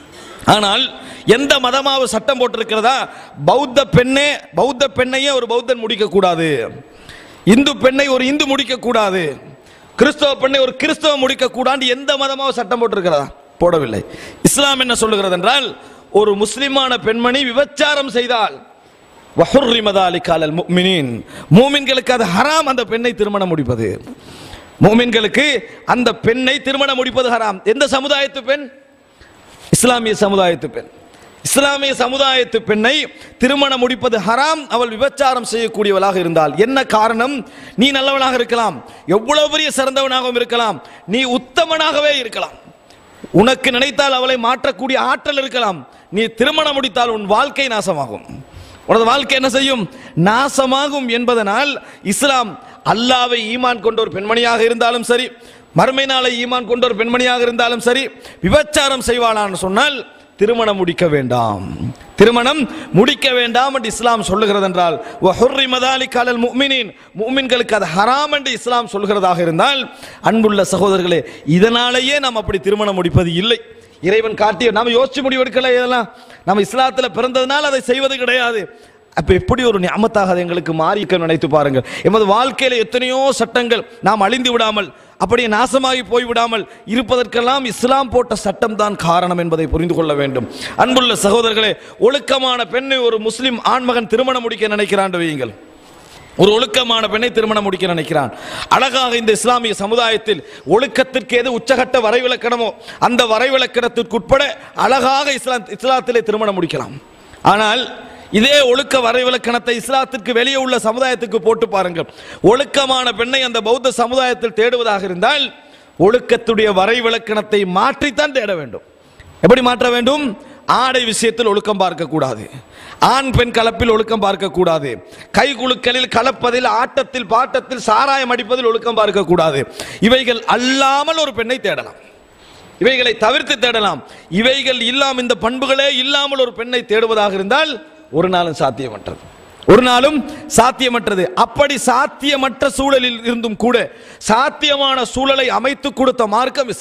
ஆனால் எந்த மதமாவது சட்டம் போட்டிருக்கிறதா பௌத்த பெண்ணே பௌத்த பெண்ணையே ஒரு பௌத்தன் முடிக்க கூடாது இந்து பெண்ணை ஒரு இந்து முடிக்க கூடாது கிறிஸ்தவ பெண்ணை ஒரு கிறிஸ்தவ முடிக்க கூடாது எந்த மதமாவது சட்டம் போட்டிருக்கிறதா போடவில்லை இஸ்லாம் என்ன சொல்லுகிறது என்றால் ஒரு முஸ்லிமான பெண்மணி விபச்சாரம் செய்தால் வஹுர்ரிமதாலிகாலல் முஃமினீன் மூமின்களுக்கு அது ஹராம் அந்த பெண்ணை திருமணம் முடிப்பது மூமின்களுக்கு அந்த பெண்ணை திருமணம் முடிப்பது ஹராம் எந்த சமுதாயத்து பெண் இஸ்லாமிய சமுதாயத்து பெண் இஸ்லாமிய சமுதாயத்து பெண்ணை திருமணம் முடிப்பது ஹராம் அவள் விபச்சாரம் செய்யக்கூடியவளாக இருந்தால் என்ன காரணம் நீ நல்லவனாக இருக்கலாம் எவ்வளவு பெரிய சிறந்தவனாகவும் இருக்கலாம் நீ உத்தமனாகவே இருக்கலாம் உனக்கு நினைத்தால் அவளை மாற்றக்கூடிய ஆற்றல் இருக்கலாம் நீ திருமணம் முடித்தால் உன் வாழ்க்கை நாசமாகும் உனது வாழ்க்கை என்ன செய்யும் நாசமாகும் என்பதனால் இஸ்லாம் அல்லாவை ஈமான் கொண்ட ஒரு பெண்மணியாக இருந்தாலும் சரி மறுமை நாளை ஈமான் கொண்ட ஒரு பெண்மணியாக இருந்தாலும் சரி விபச்சாரம் செய்வாளான்னு சொன்னால் திருமணம் முடிக்க வேண்டாம் திருமணம் முடிக்க வேண்டாம் என்று இஸ்லாம் சொல்லுகிறது என்றால் மதாலிக்காலல் முஃமினீன் முஃமின்களுக்கு அது ஹராம் என்று இஸ்லாம் சொல்கிறதாக இருந்தால் அன்புள்ள சகோதரர்களே இதனாலேயே நாம் அப்படி திருமணம் முடிப்பது இல்லை இறைவன் காட்டிய நாம யோசிச்சு முடிவெடுக்கல இதெல்லாம் நம்ம இஸ்லாத்துல பிறந்ததுனால அதை செய்வது கிடையாது அப்ப எப்படி ஒரு ஞாபகத்தாக அது எங்களுக்கு மாறிக்க நினைத்து பாருங்கள் எமது வாழ்க்கையில எத்தனையோ சட்டங்கள் நாம் அழிந்து விடாமல் அப்படியே நாசமாகி போய் விடாமல் இருப்பதற்கெல்லாம் இஸ்லாம் போட்ட சட்டம் தான் காரணம் என்பதை புரிந்து கொள்ள வேண்டும் அன்புள்ள சகோதரர்களே ஒழுக்கமான பெண்ணை ஒரு முஸ்லிம் ஆண்மகன் திருமணம் முடிக்க நினைக்கிறான் வையுங்கள் ஒரு ஒழுக்கமான பெண்ணை திருமணம் முடிக்க நினைக்கிறான் அழகாக இந்த இஸ்லாமிய சமுதாயத்தில் ஒழுக்கத்திற்கு எது உச்சகட்ட வரைவிலக்கணமோ அந்த வரைவிலக்கணத்திற்கு உட்பட அழகாக இஸ்லாம் இஸ்லாத்திலே திருமணம் முடிக்கலாம் ஆனால் இதே ஒழுக்க வரைவிலக்கணத்தை இஸ்லாத்திற்கு வெளியே உள்ள சமுதாயத்துக்கு போட்டு பாருங்கள் ஒழுக்கமான பெண்ணை அந்த பௌத்த சமுதாயத்தில் தேடுவதாக இருந்தால் ஒழுக்கத்துடைய வரைவிலக்கணத்தை மாற்றித்தான் தேட வேண்டும் எப்படி மாற்ற வேண்டும் ஆடை விஷயத்தில் ஒழுக்கம் பார்க்க கூடாது ஆண் பெண் கலப்பில் ஒழுக்கம் பார்க்க கூடாது கை குலுக்கலில் கலப்பதில் ஆட்டத்தில் பாட்டத்தில் சாராயம் அடிப்பதில் ஒழுக்கம் பார்க்க கூடாது இவைகள் அல்லாமல் ஒரு பெண்ணை தேடலாம் இவைகளை தவிர்த்து தேடலாம் இவைகள் இல்லாமல் இந்த பண்புகளே இல்லாமல் ஒரு பெண்ணை தேடுவதாக இருந்தால் ஒரு நாளும் சாத்தியமற்றது ஒரு நாளும் சாத்தியமற்றது அப்படி சாத்தியமற்ற சூழலில் இருந்தும் கூட சாத்தியமான சூழலை அமைத்து கொடுத்த மார்க்கம் இஸ்லாம்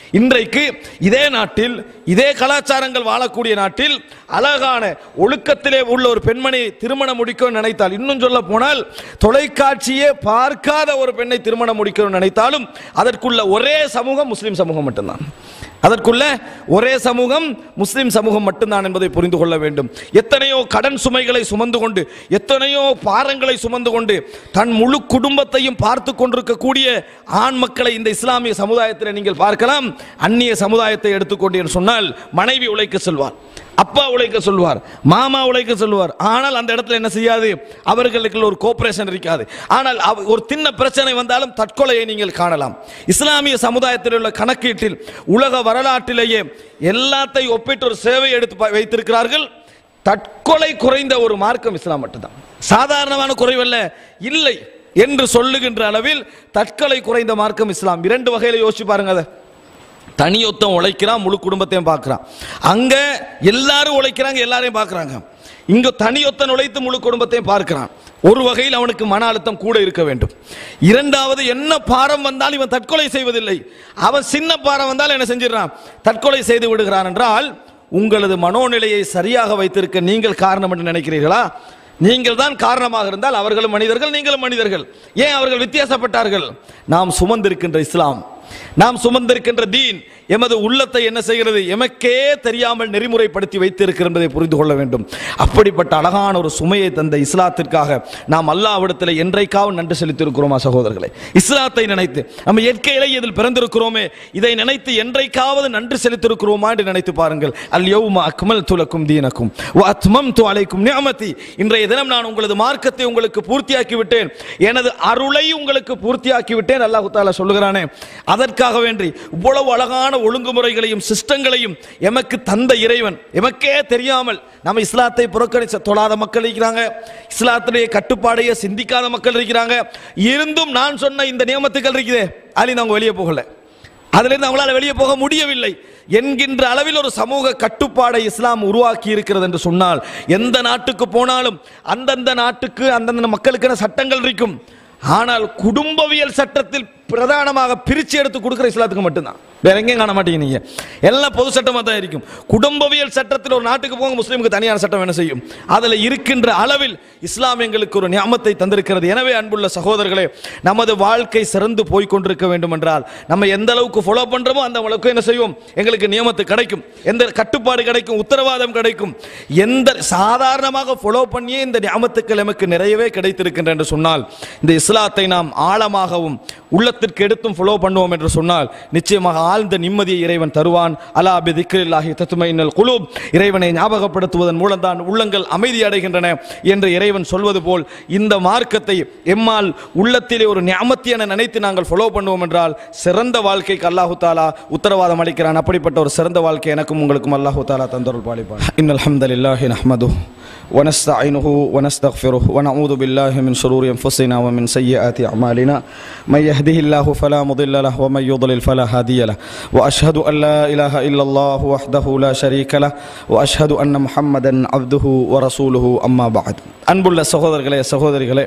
இன்றைக்கு இதே நாட்டில் இதே கலாச்சாரங்கள் வாழக்கூடிய நாட்டில் அழகான ஒழுக்கத்திலே உள்ள ஒரு பெண்மணி திருமணம் முடிக்க நினைத்தால் இன்னும் சொல்ல போனால் தொலைக்காட்சியே பார்க்காத ஒரு பெண்ணை திருமணம் முடிக்க நினைத்தாலும் அதற்குள்ள ஒரே சமூகம் முஸ்லிம் சமூகம் மட்டும்தான் அதற்குள்ள ஒரே சமூகம் முஸ்லிம் சமூகம் மட்டும்தான் என்பதை புரிந்து கொள்ள வேண்டும் எத்தனையோ கடன் சுமைகளை சுமந்து கொண்டு எத்தனையோ பாரங்களை சுமந்து கொண்டு தன் முழு குடும்பத்தையும் பார்த்து கொண்டிருக்கக்கூடிய ஆண் மக்களை இந்த இஸ்லாமிய சமுதாயத்தில் நீங்கள் பார்க்கலாம் அந்நிய சமுதாயத்தை எடுத்துக்கொண்டீர்கள் சொன்னால் மனைவி உழைக்க செல்வார் அப்பா உழைக்க சொல்வார் மாமா உழைக்க சொல்வார் ஆனால் அந்த இடத்துல என்ன செய்யாது அவர்களுக்கு ஒரு கோஆபரேஷன் இருக்காது ஆனால் அவ- ஒரு சின்ன பிரச்சனை வந்தாலும் தற்கொலையை நீங்கள் காணலாம் இஸ்லாமிய சமுதாயத்தில் உள்ள கணக்கீட்டில் உலக வரலாற்றிலேயே எல்லாத்தையும் ஒப்பிட்டு ஒரு சேவை எடுத்து ப- வைத்திருக்கிறார்கள் தற்கொலை குறைந்த ஒரு மார்க்கம் இஸ்லாம் மட்டும்தான் சாதாரணமான குறைவல்ல இல்லை என்று சொல்லுகின்ற அளவில் தற்கொலை குறைந்த மார்க்கம் இஸ்லாம் இரண்டு வகையில யோசிச்சு பாருங்க அதை தனியொத்தம் உழைக்கிறான் முழு குடும்பத்தையும் பார்க்கறான் அங்க எல்லாரும் உழைக்கிறாங்க எல்லாரையும் பார்க்கறாங்க இங்க தனியொத்தன் உழைத்து முழு குடும்பத்தையும் பார்க்கிறான் ஒரு வகையில் அவனுக்கு மன அழுத்தம் கூட இருக்க வேண்டும் இரண்டாவது என்ன பாரம் வந்தாலும் இவன் தற்கொலை செய்வதில்லை அவன் சின்ன பாரம் வந்தாலும் என்ன செஞ்சிடறான் தற்கொலை செய்து விடுகிறான் என்றால் உங்களது மனோநிலையை சரியாக வைத்திருக்க நீங்கள் காரணம் என்று நினைக்கிறீர்களா நீங்கள் தான் காரணமாக இருந்தால் அவர்களும் மனிதர்கள் நீங்களும் மனிதர்கள் ஏன் அவர்கள் வித்தியாசப்பட்டார்கள் நாம் சுமந்திருக்கின்ற இஸ்லாம் நாம் சுமந்திருக்கின்ற தீன் எமது உள்ளத்தை என்ன செய்கிறது எமக்கே தெரியாமல் நெறிமுறைப்படுத்தி வைத்திருக்கிறது என்பதை புரிந்து கொள்ள வேண்டும் அப்படிப்பட்ட அழகான ஒரு சுமையை தந்த இஸ்லாத்திற்காக நாம் அல்லாவிடத்தில் என்றைக்காவது நன்றி செலுத்தியிருக்கிறோமா சகோதரர்களே இஸ்லாத்தை நினைத்து நம்ம இயற்கையிலே இதில் பிறந்திருக்கிறோமே இதை நினைத்து என்றைக்காவது நன்றி செலுத்தியிருக்கிறோமா என்று நினைத்து பாருங்கள் அல் யௌம அக்மல் துலக்கும் தீனக்கும் அத்மம் து அலைக்கும் நியமதி இன்றைய தினம் நான் உங்களது மார்க்கத்தை உங்களுக்கு பூர்த்தியாக்கி விட்டேன் எனது அருளை உங்களுக்கு பூர்த்தியாக்கி விட்டேன் அல்லாஹு தாலா சொல்லுகிறானே அதற்காக வேண்டி இவ்வளவு அழகான ஒழுங்குமுறைகளையும் சிஸ்டங்களையும் எமக்கு தந்த இறைவன் எமக்கே தெரியாமல் நம்ம இஸ்லாத்தை புறக்கணிச்ச தொழாத மக்கள் இருக்கிறாங்க இஸ்லாத்திலேயே கட்டுப்பாடையே சிந்திக்காத மக்கள் இருக்கிறாங்க இருந்தும் நான் சொன்ன இந்த நியமத்துக்கள் இருக்குதே அதுலேருந்து அவங்க வெளியே போகல அதிலிருந்து அவங்களால வெளியே போக முடியவில்லை என்கின்ற அளவில் ஒரு சமூக கட்டுப்பாடை இஸ்லாம் உருவாக்கி இருக்கிறது என்று சொன்னால் எந்த நாட்டுக்கு போனாலும் அந்தந்த நாட்டுக்கு அந்தந்த மக்களுக்கான சட்டங்கள் இருக்கும் ஆனால் குடும்பவியல் சட்டத்தில் பிரதானமாக பிரிச்சு எடுத்து கொடுக்கிற இஸ்லாத்துக்கு மட்டும்தான் வேற எங்கேயும் காண மாட்டீங்க நீங்க எல்லாம் பொது சட்டமாக தான் இருக்கும் குடும்பவியல் சட்டத்தில் ஒரு நாட்டுக்கு போங்க முஸ்லீமுக்கு தனியான சட்டம் என்ன செய்யும் அதில் இருக்கின்ற அளவில் இஸ்லாம் எங்களுக்கு ஒரு ஞாபகத்தை தந்திருக்கிறது எனவே அன்புள்ள சகோதரர்களே நமது வாழ்க்கை சிறந்து போய் கொண்டிருக்க வேண்டும் என்றால் நம்ம எந்த அளவுக்கு ஃபாலோ பண்றோமோ அந்த அளவுக்கு என்ன செய்வோம் எங்களுக்கு நியமத்து கிடைக்கும் எந்த கட்டுப்பாடு கிடைக்கும் உத்தரவாதம் கிடைக்கும் எந்த சாதாரணமாக ஃபாலோ பண்ணியே இந்த ஞாபகத்துக்கள் நமக்கு நிறையவே கிடைத்திருக்கின்றன என்று சொன்னால் இந்த இஸ்லாத்தை நாம் ஆழமாகவும் உள்ளத்திற்கு எடுத்தும் ஃபாலோ பண்ணுவோம் என்று சொன்னால் நிச்சயமாக ஆழ்ந்த நிம்மதியை இறைவன் தருவான் அலா பி திக்ரில்லாஹி தத்துமைனல் குலூப் இறைவனை ஞாபகப்படுத்துவதன் மூலம்தான் உள்ளங்கள் அமைதி அடைகின்றன என்று இறைவன் சொல்வது போல் இந்த மார்க்கத்தை எம்மால் உள்ளத்திலே ஒரு ஞாமத்தி என நினைத்து நாங்கள் ஃபாலோ பண்ணுவோம் என்றால் சிறந்த வாழ்க்கைக்கு அல்லாஹு தாலா உத்தரவாதம் அளிக்கிறான் அப்படிப்பட்ட ஒரு சிறந்த வாழ்க்கை எனக்கும் உங்களுக்கும் அல்லாஹு தாலா தந்தருள் பாலிப்பான் இன்னல் ஹம்தலில்லாஹி நஹ்மது ونستعينه ونستغفره ونعوذ بالله من شرور انفسنا ومن سيئات اعمالنا من يهده الله فلا مضل له ومن يضلل فلا هادي له واشهد ان لا اله الا الله وحده لا شريك له واشهد ان محمدا عبده ورسوله اما بعد அன்புள்ள சகோதரர்களே சகோதரிகளே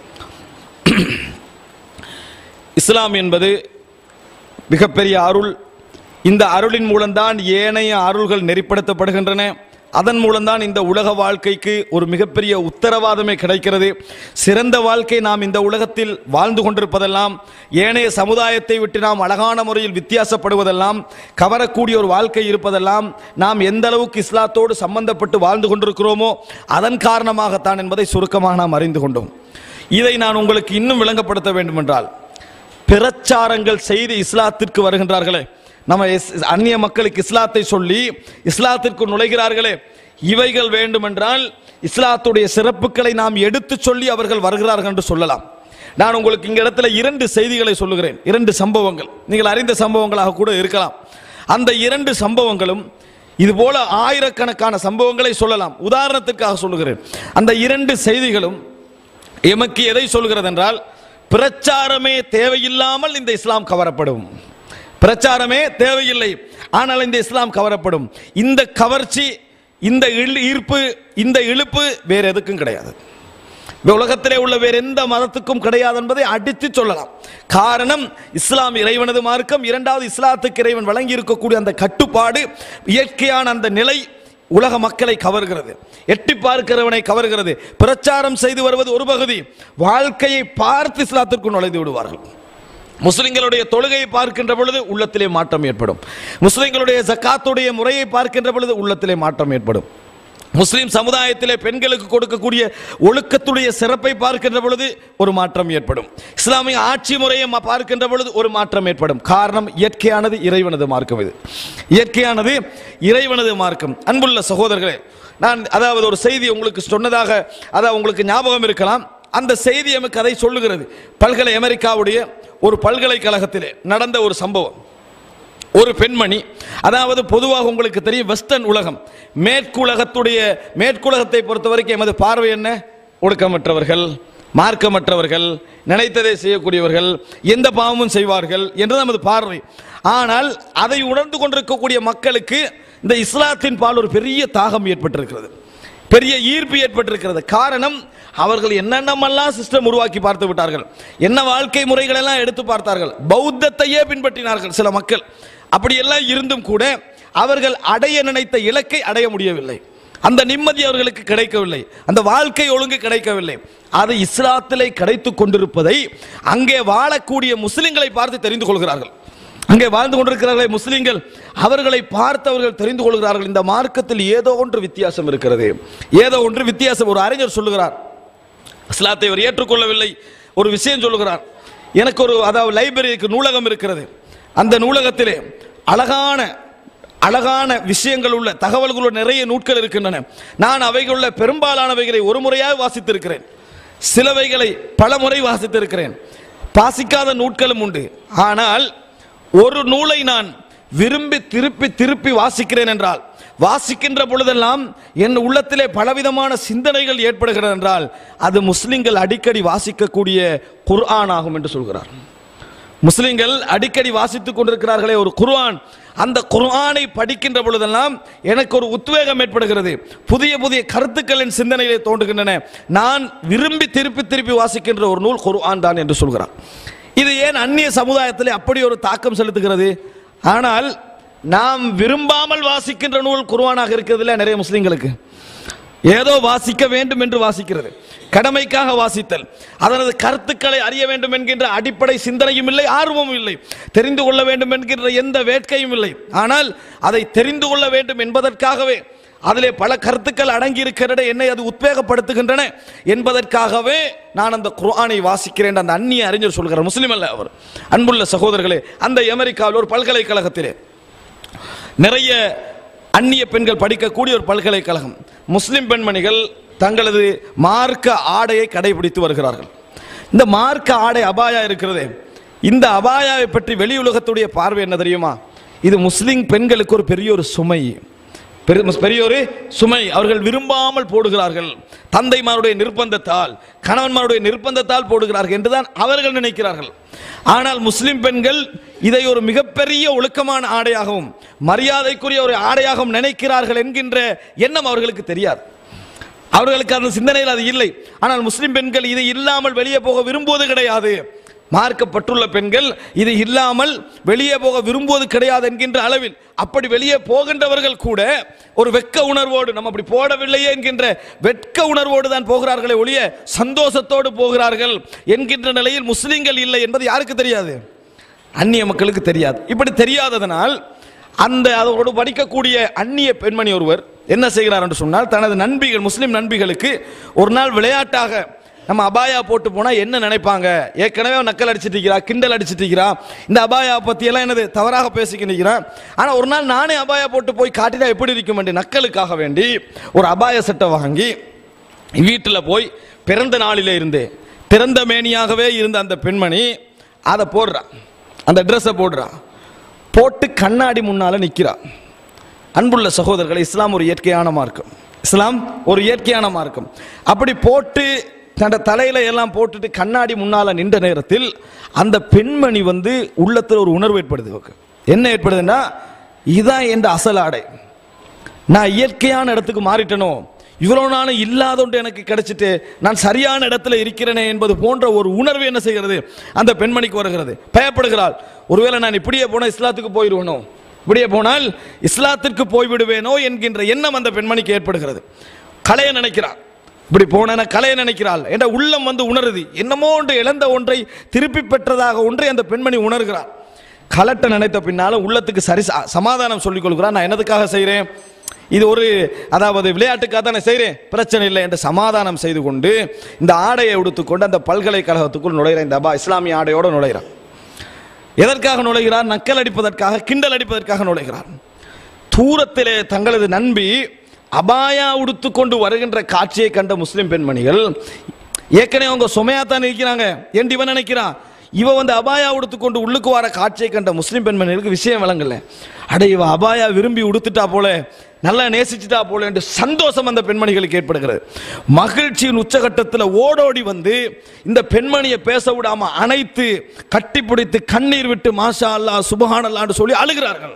இஸ்லாம் என்பது மிகப்பெரிய அருள் இந்த அருளின் மூலம்தான் ஏனைய அருள்கள் நெறிப்படுத்தப்படுகின்றன அதன் மூலம்தான் இந்த உலக வாழ்க்கைக்கு ஒரு மிகப்பெரிய உத்தரவாதமே கிடைக்கிறது சிறந்த வாழ்க்கை நாம் இந்த உலகத்தில் வாழ்ந்து கொண்டிருப்பதெல்லாம் ஏனைய சமுதாயத்தை விட்டு நாம் அழகான முறையில் வித்தியாசப்படுவதெல்லாம் கவரக்கூடிய ஒரு வாழ்க்கை இருப்பதெல்லாம் நாம் எந்த அளவுக்கு இஸ்லாத்தோடு சம்பந்தப்பட்டு வாழ்ந்து கொண்டிருக்கிறோமோ அதன் காரணமாகத்தான் என்பதை சுருக்கமாக நாம் அறிந்து கொண்டோம் இதை நான் உங்களுக்கு இன்னும் விளங்கப்படுத்த வேண்டும் என்றால் பிரச்சாரங்கள் செய்து இஸ்லாத்திற்கு வருகின்றார்களே நம்ம இஸ்- அந்நிய மக்களுக்கு இஸ்லாத்தை சொல்லி இஸ்லாத்திற்கு நுழைகிறார்களே இவைகள் வேண்டுமென்றால் இஸ்லாத்துடைய சிறப்புகளை நாம் எடுத்துச் சொல்லி அவர்கள் வருகிறார்கள் என்று சொல்லலாம் நான் உங்களுக்கு இங்க இடத்துல இரண்டு செய்திகளை சொல்லுகிறேன் இரண்டு சம்பவங்கள் நீங்கள் அறிந்த சம்பவங்களாக கூட இருக்கலாம் அந்த இரண்டு சம்பவங்களும் இது போல ஆயிரக்கணக்கான சம்பவங்களை சொல்லலாம் உதாரணத்திற்காக சொல்லுகிறேன் அந்த இரண்டு செய்திகளும் எமக்கு எதை சொல்கிறது என்றால் பிரச்சாரமே தேவையில்லாமல் இந்த இஸ்லாம் கவரப்படும் பிரச்சாரமே தேவையில்லை ஆனால் இந்த இஸ்லாம் கவரப்படும் இந்த கவர்ச்சி இந்த இழு- ஈர்ப்பு இந்த இழுப்பு வேற எதுக்கும் கிடையாது இந்த உலகத்திலே உள்ள வேற எந்த மதத்துக்கும் கிடையாது என்பதை அடித்து சொல்லலாம் காரணம் இஸ்லாம் இறைவனது மார்க்கம் இரண்டாவது இஸ்லாத்துக்கு இறைவன் வழங்கி இருக்கக்கூடிய அந்த கட்டுப்பாடு இயற்கையான அந்த நிலை உலக மக்களை கவர்கிறது எட்டி பார்க்கிறவனை கவர்கிறது பிரச்சாரம் செய்து வருவது ஒரு பகுதி வாழ்க்கையை பார்த்து இஸ்லாத்திற்கு நுழைந்து விடுவார்கள் முஸ்லிம்களுடைய தொழுகையை பார்க்கின்ற பொழுது உள்ளத்திலே மாற்றம் ஏற்படும் முஸ்லிம்களுடைய ஜக்காத்துடைய முறையை பார்க்கின்ற பொழுது உள்ளத்திலே மாற்றம் ஏற்படும் முஸ்லிம் சமுதாயத்திலே பெண்களுக்கு கொடுக்கக்கூடிய ஒழுக்கத்துடைய சிறப்பை பார்க்கின்ற பொழுது ஒரு மாற்றம் ஏற்படும் இஸ்லாமிய ஆட்சி முறையை ம- பார்க்கின்ற பொழுது ஒரு மாற்றம் ஏற்படும் காரணம் இயற்கையானது இறைவனது மார்க்கம் இது இயற்கையானது இறைவனது மார்க்கம் அன்புள்ள சகோதரர்களே நான் அதாவது ஒரு செய்தி உங்களுக்கு சொன்னதாக அதாவது உங்களுக்கு ஞாபகம் இருக்கலாம் அந்த செய்தி நமக்கு அதை சொல்லுகிறது பல்கலை அமெரிக்காவுடைய ஒரு பல்கலைக்கழகத்திலே நடந்த ஒரு சம்பவம் ஒரு பெண்மணி அதாவது பொதுவாக உங்களுக்கு தெரியும் வெஸ்டர்ன் உலகம் மேற்குலகத்துடைய மேற்குலகத்தை பொறுத்த வரைக்கும் எமது பார்வை என்ன ஒடுக்கமற்றவர்கள் மார்க்கமற்றவர்கள் நினைத்ததை செய்யக்கூடியவர்கள் எந்த பாவமும் செய்வார்கள் என்று நமது பார்வை ஆனால் அதை உணர்ந்து கொண்டிருக்கக்கூடிய மக்களுக்கு இந்த இஸ்லாத்தின் பால் ஒரு பெரிய தாகம் ஏற்பட்டிருக்கிறது பெரிய ஈர்ப்பு ஏற்பட்டிருக்கிறது காரணம் அவர்கள் என்னென்னமெல்லாம் சிஸ்டம் உருவாக்கி பார்த்து விட்டார்கள் என்ன வாழ்க்கை முறைகள் எல்லாம் எடுத்து பார்த்தார்கள் பௌத்தத்தையே பின்பற்றினார்கள் சில மக்கள் அப்படியெல்லாம் இருந்தும் கூட அவர்கள் அடைய நினைத்த இலக்கை அடைய முடியவில்லை அந்த நிம்மதி அவர்களுக்கு கிடைக்கவில்லை அந்த வாழ்க்கை ஒழுங்கு கிடைக்கவில்லை அது இஸ்லாத்திலே கிடைத்துக் கொண்டிருப்பதை அங்கே வாழக்கூடிய முஸ்லிம்களை பார்த்து தெரிந்து கொள்கிறார்கள் அங்கே வாழ்ந்து கொண்டிருக்கிறார்களே முஸ்லிம்கள் அவர்களை பார்த்தவர்கள் தெரிந்து கொள்கிறார்கள் இந்த மார்க்கத்தில் ஏதோ ஒன்று வித்தியாசம் இருக்கிறது ஏதோ ஒன்று வித்தியாசம் ஒரு அறிஞர் சொல்லுகிறார் இஸ்லாத்தை அவர் ஏற்றுக்கொள்ளவில்லை ஒரு விஷயம் சொல்லுகிறார் எனக்கு ஒரு அதாவது லைப்ரரிக்கு நூலகம் இருக்கிறது அந்த நூலகத்திலே அழகான அழகான விஷயங்கள் உள்ள தகவல்கள் உள்ள நிறைய நூட்கள் இருக்கின்றன நான் அவைகளுள்ள பெரும்பாலானவைகளை ஒரு முறையாக வாசித்திருக்கிறேன் சிலவைகளை பல முறை வாசித்திருக்கிறேன் வாசிக்காத நூட்களும் உண்டு ஆனால் ஒரு நூலை நான் விரும்பி திருப்பி திருப்பி வாசிக்கிறேன் என்றால் வாசிக்கின்ற பொழுதெல்லாம் என் உள்ளத்திலே பலவிதமான சிந்தனைகள் ஏற்படுகிறது என்றால் அது முஸ்லிம்கள் அடிக்கடி வாசிக்கக்கூடிய குர்ஆன் ஆகும் என்று சொல்கிறார் முஸ்லிம்கள் அடிக்கடி வாசித்துக் கொண்டிருக்கிறார்களே ஒரு குர்ஆன் அந்த குர்ஆனை படிக்கின்ற பொழுதெல்லாம் எனக்கு ஒரு உத்வேகம் ஏற்படுகிறது புதிய புதிய கருத்துக்களின் சிந்தனையிலே தோன்றுகின்றன நான் விரும்பி திருப்பி திருப்பி வாசிக்கின்ற ஒரு நூல் குர்ஆன் தான் என்று சொல்கிறார் இது ஏன் அந்நிய சமுதாயத்திலே அப்படி ஒரு தாக்கம் செலுத்துகிறது ஆனால் நாம் விரும்பாமல் வாசிக்கின்ற நூல் குர்ஆனாக இருக்கிறதுல நிறைய முஸ்லிம்களுக்கு ஏதோ வாசிக்க வேண்டும் என்று வாசிக்கிறது கடமைக்காக வாசித்தல் அதனது கருத்துக்களை அறிய வேண்டும் என்கின்ற அடிப்படை சிந்தனையும் இல்லை ஆர்வமும் இல்லை தெரிந்து கொள்ள வேண்டும் என்கின்ற எந்த வேட்கையும் இல்லை ஆனால் அதை தெரிந்து கொள்ள வேண்டும் என்பதற்காகவே அதிலே பல கருத்துக்கள் அடங்கி இருக்கிறத என்னை அது உத்வேகப்படுத்துகின்றன என்பதற்காகவே நான் அந்த குர்ஆனை வாசிக்கிறேன் அந்த அந்நிய அறிஞர் சொல்கிறார் முஸ்லிம் அல்ல அவர் அன்புள்ள சகோதரர்களே அந்த அமெரிக்காவில் ஒரு பல்கலைக்கழகத்திலே நிறைய அந்நிய பெண்கள் படிக்கக்கூடிய ஒரு பல்கலைக்கழகம் முஸ்லிம் பெண்மணிகள் தங்களது மார்க்க ஆடையை கடைபிடித்து வருகிறார்கள் இந்த மார்க்க ஆடை அபாயா இருக்கிறதே இந்த அபாயாவை பற்றி வெளி உலகத்துடைய பார்வை என்ன தெரியுமா இது முஸ்லிம் பெண்களுக்கு ஒரு பெரிய ஒரு சுமை பெரு- பெரிய ஒரு சுமை அவர்கள் விரும்பாமல் போடுகிறார்கள் தந்தைமாருடைய நிர்பந்தத்தால் கணவன்மாருடைய நிர்பந்தத்தால் போடுகிறார்கள் என்றுதான் அவர்கள் நினைக்கிறார்கள் ஆனால் முஸ்லிம் பெண்கள் இதை ஒரு மிகப்பெரிய ஒழுக்கமான ஆடையாகவும் மரியாதைக்குரிய ஒரு ஆடையாகவும் நினைக்கிறார்கள் என்கின்ற எண்ணம் அவர்களுக்கு தெரியாது அவர்களுக்கு அந்த சிந்தனையில் அது இல்லை ஆனால் முஸ்லிம் பெண்கள் இது இல்லாமல் வெளியே போக விரும்புவது கிடையாது மார்க்கப்பட்டுள்ள பெண்கள் இது இல்லாமல் வெளியே போக விரும்புவது கிடையாது என்கின்ற அளவில் அப்படி வெளியே போகின்றவர்கள் கூட ஒரு வெட்க உணர்வோடு நம்ம அப்படி போடவில்லையே என்கின்ற வெட்க உணர்வோடு தான் போகிறார்களே ஒழிய சந்தோஷத்தோடு போகிறார்கள் என்கின்ற நிலையில் முஸ்லிம்கள் இல்லை என்பது யாருக்கு தெரியாது அந்நிய மக்களுக்கு தெரியாது இப்படி தெரியாததனால் அந்த அதோடு படிக்கக்கூடிய அந்நிய பெண்மணி ஒருவர் என்ன செய்கிறார் என்று சொன்னால் தனது நண்பிகள் முஸ்லிம் நண்பிகளுக்கு ஒரு நாள் விளையாட்டாக நம்ம அபாயா போட்டு போனா என்ன நினைப்பாங்க ஏற்கனவே அவன் நக்கல் அடிச்சிட்டு இருக்கிறா கிண்டல் அடிச்சிட்டு இருக்கிறா இந்த அபாயா பத்தி எல்லாம் என்னது தவறாக பேசிக்கிட்டு இருக்கிறான் ஆனா ஒரு நாள் நானே அபாயா போட்டு போய் காட்டினா எப்படி இருக்கும் என்று நக்கலுக்காக வேண்டி ஒரு அபாய சட்டை வாங்கி வீட்டில் போய் பிறந்த நாளிலே இருந்தே பிறந்த மேனியாகவே இருந்த அந்த பெண்மணி அதை போடுறா அந்த ட்ரெஸ்ஸை போடுறா போட்டு கண்ணாடி முன்னால நிக்கிறா அன்புள்ள சகோதரர்களை இஸ்லாம் ஒரு இயற்கையான மார்க்கம் இஸ்லாம் ஒரு இயற்கையான மார்க்கம் அப்படி போட்டு தன்னோட தலையில எல்லாம் போட்டுட்டு கண்ணாடி முன்னால நின்ற நேரத்தில் அந்த பெண்மணி வந்து உள்ளத்தில் ஒரு உணர்வு ஏற்படுது அவருக்கு. என்ன ஏற்படுதுன்னா இதான் என்ற அசல் ஆடை நான் இயற்கையான இடத்துக்கு மாறிட்டனோ இவ்வளவு நாளும் இல்லாத ஒன்று எனக்கு கிடைச்சிட்டு நான் சரியான இடத்துல இருக்கிறேனே என்பது போன்ற ஒரு உணர்வு என்ன செய்கிறது அந்த பெண்மணிக்கு வருகிறது பயப்படுகிறாள் ஒருவேளை நான் இப்படியே போனால் இஸ்லாத்துக்கு போயிடுவேனோ இப்படியே போனால் இஸ்லாத்திற்கு போய்விடுவேனோ என்கின்ற எண்ணம் அந்த பெண்மணிக்கு ஏற்படுகிறது கலைய நினைக்கிறார் இப்படி போன கலைய நினைக்கிறாள் என்ற உள்ளம் வந்து உணருது என்னமோ ஒன்று இழந்த ஒன்றை திருப்பி பெற்றதாக ஒன்றை அந்த பெண்மணி உணர்கிறார் கலட்ட நினைத்த பின்னால உள்ளத்துக்கு சரி ச- சமாதானம் சொல்லிக் கொள்கிறார் நான் என்னதுக்காக செய்கிறேன் இது ஒரு அதாவது விளையாட்டுக்காக தான் நான் செய்கிறேன் பிரச்சனை இல்லை என்று சமாதானம் செய்து கொண்டு இந்த ஆடையை உடுத்துக்கொண்டு அந்த பல்கலைக்கழகத்துக்குள் நுழைகிறேன் இந்த அபா இஸ்லாமிய ஆடையோடு நுழைகிறான் எதற்காக நுழைகிறார் நக்கல் அடிப்பதற்காக கிண்டல் அடிப்பதற்காக நுழைகிறார் தூரத்திலே தங்களது நண்பி அபாயா உடுத்துக்கொண்டு வருகின்ற காட்சியை கண்ட முஸ்லிம் பெண்மணிகள் ஏற்கனவே அவங்க சுமையாத்தான் இருக்கிறாங்க என்று இவன் நினைக்கிறான் இவ வந்து அபாயா உடுத்துக்கொண்டு உள்ளுக்கு வர காட்சியை கண்ட முஸ்லிம் பெண்மணிகளுக்கு விஷயம் விளங்கல அட இவ அபாயா விரும்பி உடுத்துட்டா போல நல்லா நேசிச்சுட்டா போல என்று சந்தோஷம் அந்த பெண்மணிகளுக்கு ஏற்படுகிறது மகிழ்ச்சியின் உச்சகட்டத்தில் ஓடோடி வந்து இந்த பெண்மணியை பேச விடாம அணைத்து கட்டிப்பிடித்து கண்ணீர் விட்டு மாஷா அல்லா சுபஹான் அல்லான்னு சொல்லி அழுகிறார்கள்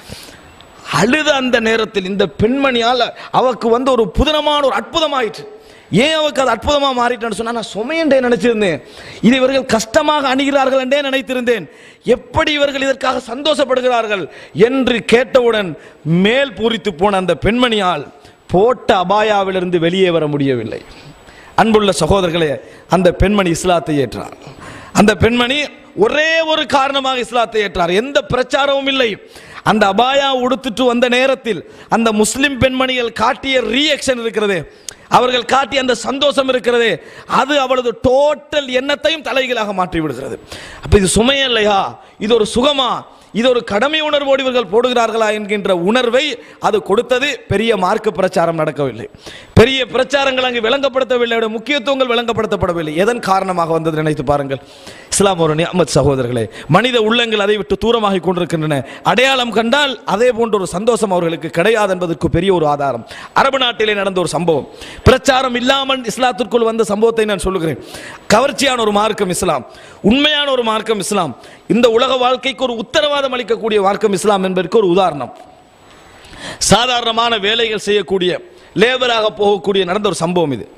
அழுத அந்த நேரத்தில் இந்த பெண்மணியால் அவக்கு வந்து ஒரு புதினமான ஒரு அற்புதமாயிற்று ஏன் அவருக்கு அது அற்புதமா மாறிட்டான்னு சொன்னா நான் சுமையண்டே நினைச்சிருந்தேன் இது இவர்கள் கஷ்டமாக அணுகிறார்கள் என்றே நினைத்திருந்தேன் எப்படி இவர்கள் இதற்காக சந்தோஷப்படுகிறார்கள் என்று கேட்டவுடன் மேல் பூரித்து போன அந்த பெண்மணியால் போட்ட அபாயாவிலிருந்து வெளியே வர முடியவில்லை அன்புள்ள சகோதரர்களே அந்த பெண்மணி இஸ்லாத்தை ஏற்றார் அந்த பெண்மணி ஒரே ஒரு காரணமாக இஸ்லாத்தை ஏற்றார் எந்த பிரச்சாரமும் இல்லை அந்த அபாயா உடுத்துட்டு வந்த நேரத்தில் அந்த முஸ்லிம் பெண்மணிகள் காட்டிய ரியாக்ஷன் இருக்கிறது அவர்கள் காட்டிய அந்த சந்தோஷம் இருக்கிறது அது அவளது டோட்டல் எண்ணத்தையும் தலைகீழாக மாற்றி விடுகிறது அப்ப இது சுமையே இல்லையா இது ஒரு சுகமா இது ஒரு கடமை உணர்வோடு இவர்கள் போடுகிறார்களா என்கின்ற உணர்வை அது கொடுத்தது பெரிய மார்க்க பிரச்சாரம் நடக்கவில்லை பெரிய பிரச்சாரங்கள் அங்கு விளங்கப்படுத்தவில்லை அவருடைய முக்கியத்துவங்கள் விளங்கப்படுத்தப்படவில்லை எதன் காரணமாக வந்தது நினைத்து பாருங்கள் இஸ்லாம் ஒரு நியமத் சகோதரர்களே மனித உள்ளங்கள் அதை விட்டு தூரமாகி கொண்டிருக்கின்றன அடையாளம் கண்டால் அதே போன்ற ஒரு சந்தோஷம் அவர்களுக்கு கிடையாது என்பதற்கு பெரிய ஒரு ஆதாரம் அரபு நாட்டிலே நடந்த ஒரு சம்பவம் பிரச்சாரம் இல்லாமல் இஸ்லாத்திற்குள் வந்த சம்பவத்தை நான் சொல்லுகிறேன் கவர்ச்சியான ஒரு மார்க்கம் இஸ்லாம் உண்மையான ஒரு மார்க்கம் இஸ்லாம் இந்த உலக வாழ்க்கைக்கு ஒரு உத்தரவாதம் அளிக்கக்கூடிய மார்க்கம் இஸ்லாம் என்பதற்கு ஒரு உதாரணம் சாதாரணமான வேலைகள் செய்யக்கூடிய லேபராக போகக்கூடிய நடந்த ஒரு சம்பவம் இது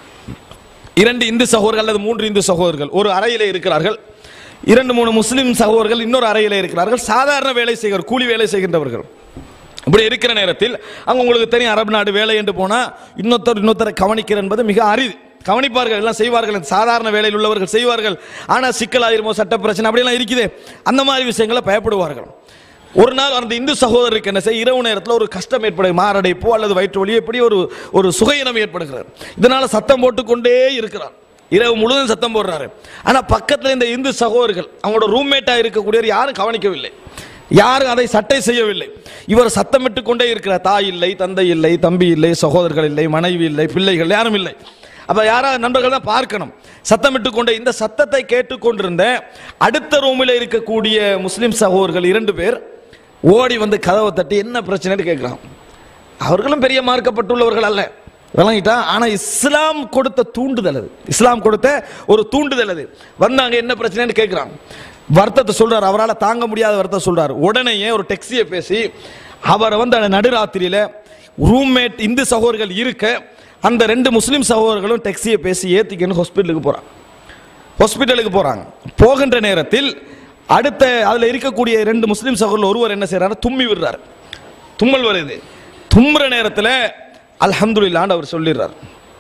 இரண்டு இந்து சகோதரர்கள் அல்லது மூன்று இந்து சகோதரர்கள் ஒரு அறையிலே இருக்கிறார்கள் இரண்டு மூணு முஸ்லிம் சகோதரர்கள் இன்னொரு அறையிலே இருக்கிறார்கள் சாதாரண வேலை செய்கிற கூலி வேலை செய்கின்றவர்கள் இப்படி இருக்கிற நேரத்தில் அங்க உங்களுக்கு தெரியும் அரபு நாடு வேலை என்று போனா இன்னொருத்தர் இன்னொருத்தரை கவனிக்கிற என்பது மிக அரிது கவனிப்பார்கள் எல்லாம் செய்வார்கள் இந்த சாதாரண வேலையில் உள்ளவர்கள் செய்வார்கள் ஆனா சிக்கலாயிருமோ சட்ட பிரச்சனை அப்படியெல்லாம் இருக்குது அந்த மாதிரி விஷயங்களை பயப்படுவார்கள் ஒரு நாள் அந்த இந்து சகோதரருக்கு என்ன செய்ய இரவு நேரத்தில் ஒரு கஷ்டம் ஏற்படுது மாரடைப்போ அல்லது வயிற்று வலியோ இப்படி ஒரு ஒரு சுகையினம் ஏற்படுகிறது இதனால சத்தம் போட்டுக்கொண்டே இருக்கிறார் இரவு முழுவதும் சத்தம் போடுறாரு ஆனா பக்கத்துல இந்த இந்து சகோதரர்கள் அவங்களோட ரூம்மேட்டா இருக்கக்கூடியவர் யாரும் கவனிக்கவில்லை யாரும் அதை சட்டை செய்யவில்லை இவர் சத்தமிட்டு கொண்டே இருக்கிறார் தாய் இல்லை தந்தை இல்லை தம்பி இல்லை சகோதரர்கள் இல்லை மனைவி இல்லை பிள்ளைகள் யாரும் இல்லை அப்ப யாராவது நண்பர்கள் தான் பார்க்கணும் சத்தமிட்டு கொண்டே இந்த சத்தத்தை கேட்டுக்கொண்டிருந்த அடுத்த ரூமில் இருக்கக்கூடிய முஸ்லிம் சகோதரர்கள் இரண்டு பேர் ஓடி வந்து கதவை தட்டி என்ன பிரச்சனைன்னு கேட்கிறான் அவர்களும் பெரிய மார்க்கப்பட்டுள்ளவர்கள் அல்ல விளங்கிட்டா ஆனா இஸ்லாம் கொடுத்த தூண்டுதல் அது இஸ்லாம் கொடுத்த ஒரு தூண்டுதல் அது வந்தாங்க என்ன பிரச்சனைன்னு கேட்கிறான் வருத்தத்தை சொல்றாரு அவரால் தாங்க முடியாத வருத்தம் சொல்றாரு உடனேயே ஒரு டெக்ஸியை பேசி அவரை வந்து அந்த நடுராத்திரியில ரூம்மேட் இந்து சகோதரர்கள் இருக்க அந்த ரெண்டு முஸ்லிம் சகோதரர்களும் டெக்ஸியை பேசி ஏத்திக்கன்னு ஹாஸ்பிட்டலுக்கு போறாங்க ஹாஸ்பிட்டலுக்கு போறாங்க போகின்ற நேரத்தில் அடுத்த அதுல இருக்கக்கூடிய ரெண்டு முஸ்லிம் சகோதரர்கள் ஒருவர் என்ன செய்யறாரு தும்மி விடுறாரு தும்மல் வருது தும்புற நேரத்தில் அல்ஹம்துலில்லான்னு அவர் சொல்லிடுறார்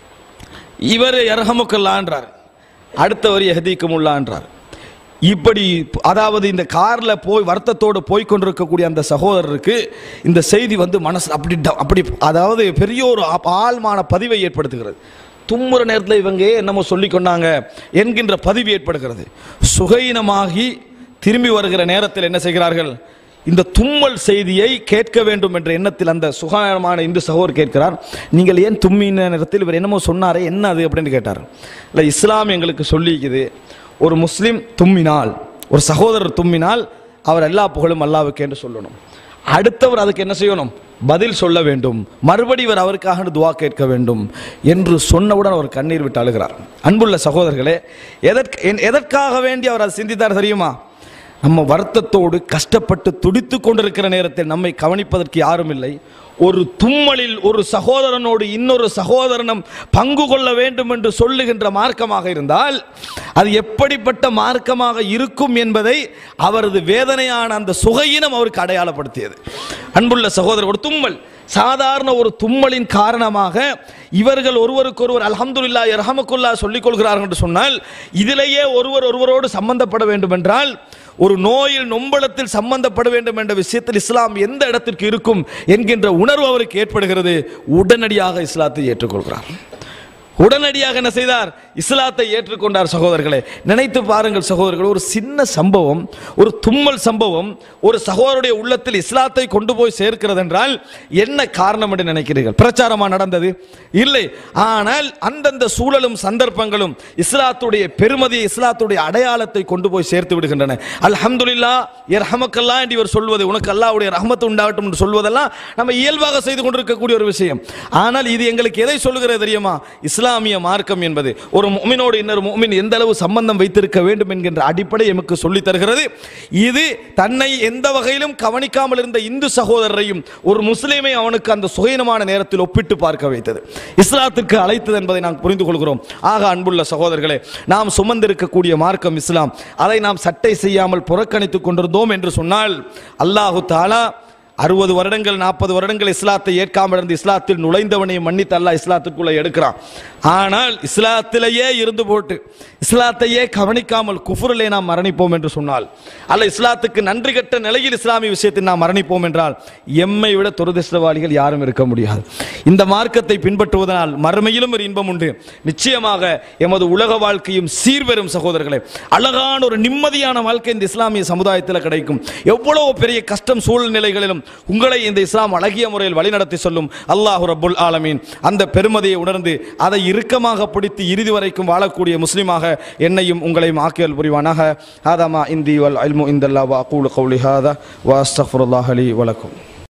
இவர் எரஹமுக்கல்லான்றார் அடுத்தவர் எஹதீக்குமுல்லான்றார் இப்படி அதாவது இந்த கார்ல போய் வருத்தத்தோடு போய் கொண்டிருக்கக்கூடிய அந்த சகோதரருக்கு இந்த செய்தி வந்து மனசு அப்படி ட- அப்படி அதாவது பெரிய ஒரு ஆ- ஆழ்மான பதிவை ஏற்படுத்துகிறது தும்முற நேரத்தில் இவங்க என்னமோ சொல்லி கொண்டாங்க என்கின்ற பதிவு ஏற்படுகிறது சுகையினமாகி திரும்பி வருகிற நேரத்தில் என்ன செய்கிறார்கள் இந்த தும்மல் செய்தியை கேட்க வேண்டும் என்ற எண்ணத்தில் அந்த சுகாதாரமான இந்து சகோதரர் கேட்கிறார் நீங்கள் ஏன் தும்மின நேரத்தில் இவர் என்னமோ சொன்னாரே என்ன அது அப்படின்னு கேட்டார் இல்லை இஸ்லாம் எங்களுக்கு சொல்லிக்குது ஒரு முஸ்லிம் தும்மினால் ஒரு சகோதரர் தும்மினால் அவர் எல்லா புகழும் அல்லாவுக்கு என்று சொல்லணும் அடுத்தவர் அதுக்கு என்ன செய்யணும் பதில் சொல்ல வேண்டும் மறுபடி இவர் அவருக்காக துவா கேட்க வேண்டும் என்று சொன்னவுடன் அவர் கண்ணீர் விட்டு அழுகிறார் அன்புள்ள சகோதரர்களே எதற்கு என்- எதற்காக வேண்டி அவர் அதை சிந்தித்தார் தெரியுமா நம்ம வருத்தத்தோடு கஷ்டப்பட்டு துடித்து கொண்டிருக்கிற நேரத்தில் நம்மை கவனிப்பதற்கு யாரும் இல்லை ஒரு தும்மலில் ஒரு சகோதரனோடு இன்னொரு சகோதரனும் பங்கு கொள்ள வேண்டும் என்று சொல்லுகின்ற மார்க்கமாக இருந்தால் அது எப்படிப்பட்ட மார்க்கமாக இருக்கும் என்பதை அவரது வேதனையான அந்த சுகையினம் அவருக்கு அடையாளப்படுத்தியது அன்புள்ள சகோதரர் ஒரு தும்மல் சாதாரண ஒரு தும்மலின் காரணமாக இவர்கள் ஒருவருக்கொருவர் அல்ஹம்துலில்லா இரஹமக்குல்லா சொல்லிக் கொள்கிறார்கள் என்று சொன்னால் இதிலேயே ஒருவர் ஒருவரோடு சம்பந்தப்பட வேண்டும் என்றால் ஒரு நோயில் நொம்பலத்தில் சம்பந்தப்பட வேண்டும் என்ற விஷயத்தில் இஸ்லாம் எந்த இடத்திற்கு இருக்கும் என்கின்ற உணர்வு அவருக்கு ஏற்படுகிறது உடனடியாக இஸ்லாத்தை ஏற்றுக்கொள்கிறார் உடனடியாக என்ன செய்தார் இஸ்லாத்தை ஏற்றுக்கொண்டார் சகோதரர்களே நினைத்து பாருங்கள் சகோதரர்கள் ஒரு சின்ன சம்பவம் ஒரு தும்மல் சம்பவம் ஒரு சகோதரருடைய உள்ளத்தில் இஸ்லாத்தை கொண்டு போய் சேர்க்கிறது என்றால் என்ன காரணம் என்று நினைக்கிறீர்கள் பிரச்சாரமா நடந்தது இல்லை ஆனால் அந்தந்த சூழலும் சந்தர்ப்பங்களும் இஸ்லாத்துடைய பெருமதியை இஸ்லாத்துடைய அடையாளத்தை கொண்டு போய் சேர்த்து விடுகின்றன அல்ஹம்துலில்லா இரஹமக்கல்லா என்று இவர் சொல்வது உனக்கு அல்லாஹ்வுடைய ரஹமத்து உண்டாகட்டும் என்று சொல்வதெல்லாம் நம்ம இயல்பாக செய்து கொண்டிருக்கக்கூடிய ஒரு விஷயம் ஆனால் இது எங்களுக்கு எதை சொல்லுகிறது தெரியுமா இஸ்லாமிய மார்க்கம் என்பது ஒரு முஃமினோடு இன்னொரு முஃமின் எந்த அளவு சம்பந்தம் வைத்திருக்க வேண்டும் என்கின்ற அடிப்படை எமக்கு சொல்லித் தருகிறது இது தன்னை எந்த வகையிலும் கவனிக்காமல் இருந்த இந்து சகோதரரையும் ஒரு முஸ்லீமை அவனுக்கு அந்த சுகைனமான நேரத்தில் ஒப்பிட்டு பார்க்க வைத்தது இஸ்லாத்துக்கு அழைத்தது என்பதை நாம் புரிந்து கொள்கிறோம் ஆக அன்புள்ள சகோதரர்களே நாம் சுமந்திருக்கக்கூடிய மார்க்கம் இஸ்லாம் அதை நாம் சட்டை செய்யாமல் புறக்கணித்துக் கொண்டிருந்தோம் என்று சொன்னால் அல்லாஹு தாலா அறுபது வருடங்கள் நாற்பது வருடங்கள் இஸ்லாத்தை ஏற்காமல் இருந்து இஸ்லாத்தில் நுழைந்தவனை மன்னித்து அல்லாஹ் இஸ்லாத்துக்குள்ள எடுக்கிறான் ஆனால் இஸ்லாத்திலேயே இருந்து போட்டு இஸ்லாத்தையே கவனிக்காமல் குஃபுரிலே நாம் மரணிப்போம் என்று சொன்னால் அல்ல இஸ்லாத்துக்கு நன்றி கட்ட நிலையில் இஸ்லாமிய விஷயத்தில் நாம் மரணிப்போம் என்றால் எம்மை விட துரதிருஷ்டவாளிகள் யாரும் இருக்க முடியாது இந்த மார்க்கத்தை பின்பற்றுவதனால் மறுமையிலும் ஒரு இன்பம் உண்டு நிச்சயமாக எமது உலக வாழ்க்கையும் சீர்வரும் சகோதரர்களே அழகான ஒரு நிம்மதியான வாழ்க்கை இந்த இஸ்லாமிய சமுதாயத்தில் கிடைக்கும் எவ்வளவு பெரிய கஷ்டம் சூழ்நிலைகளிலும் உங்களை இந்த இஸ்லாம் அழகிய முறையில் வழிநடத்தி சொல்லும் அல்லாஹு ரப்புல் ஆலமீன் அந்த பெருமதியை உணர்ந்து அதை இறுக்கமாக பிடித்து இறுதி வரைக்கும் வாழக்கூடிய முஸ்லிமாக என்னையும் உங்களையும் ஆக்கியல் புரிவானாக ஹாதமா இந்தி வல் அல்மு இந்தல்லா வா அகூலு கௌலி ஹாதா வா அஸ்தக்ஃபிருல்லாஹ் லி வலக்கும்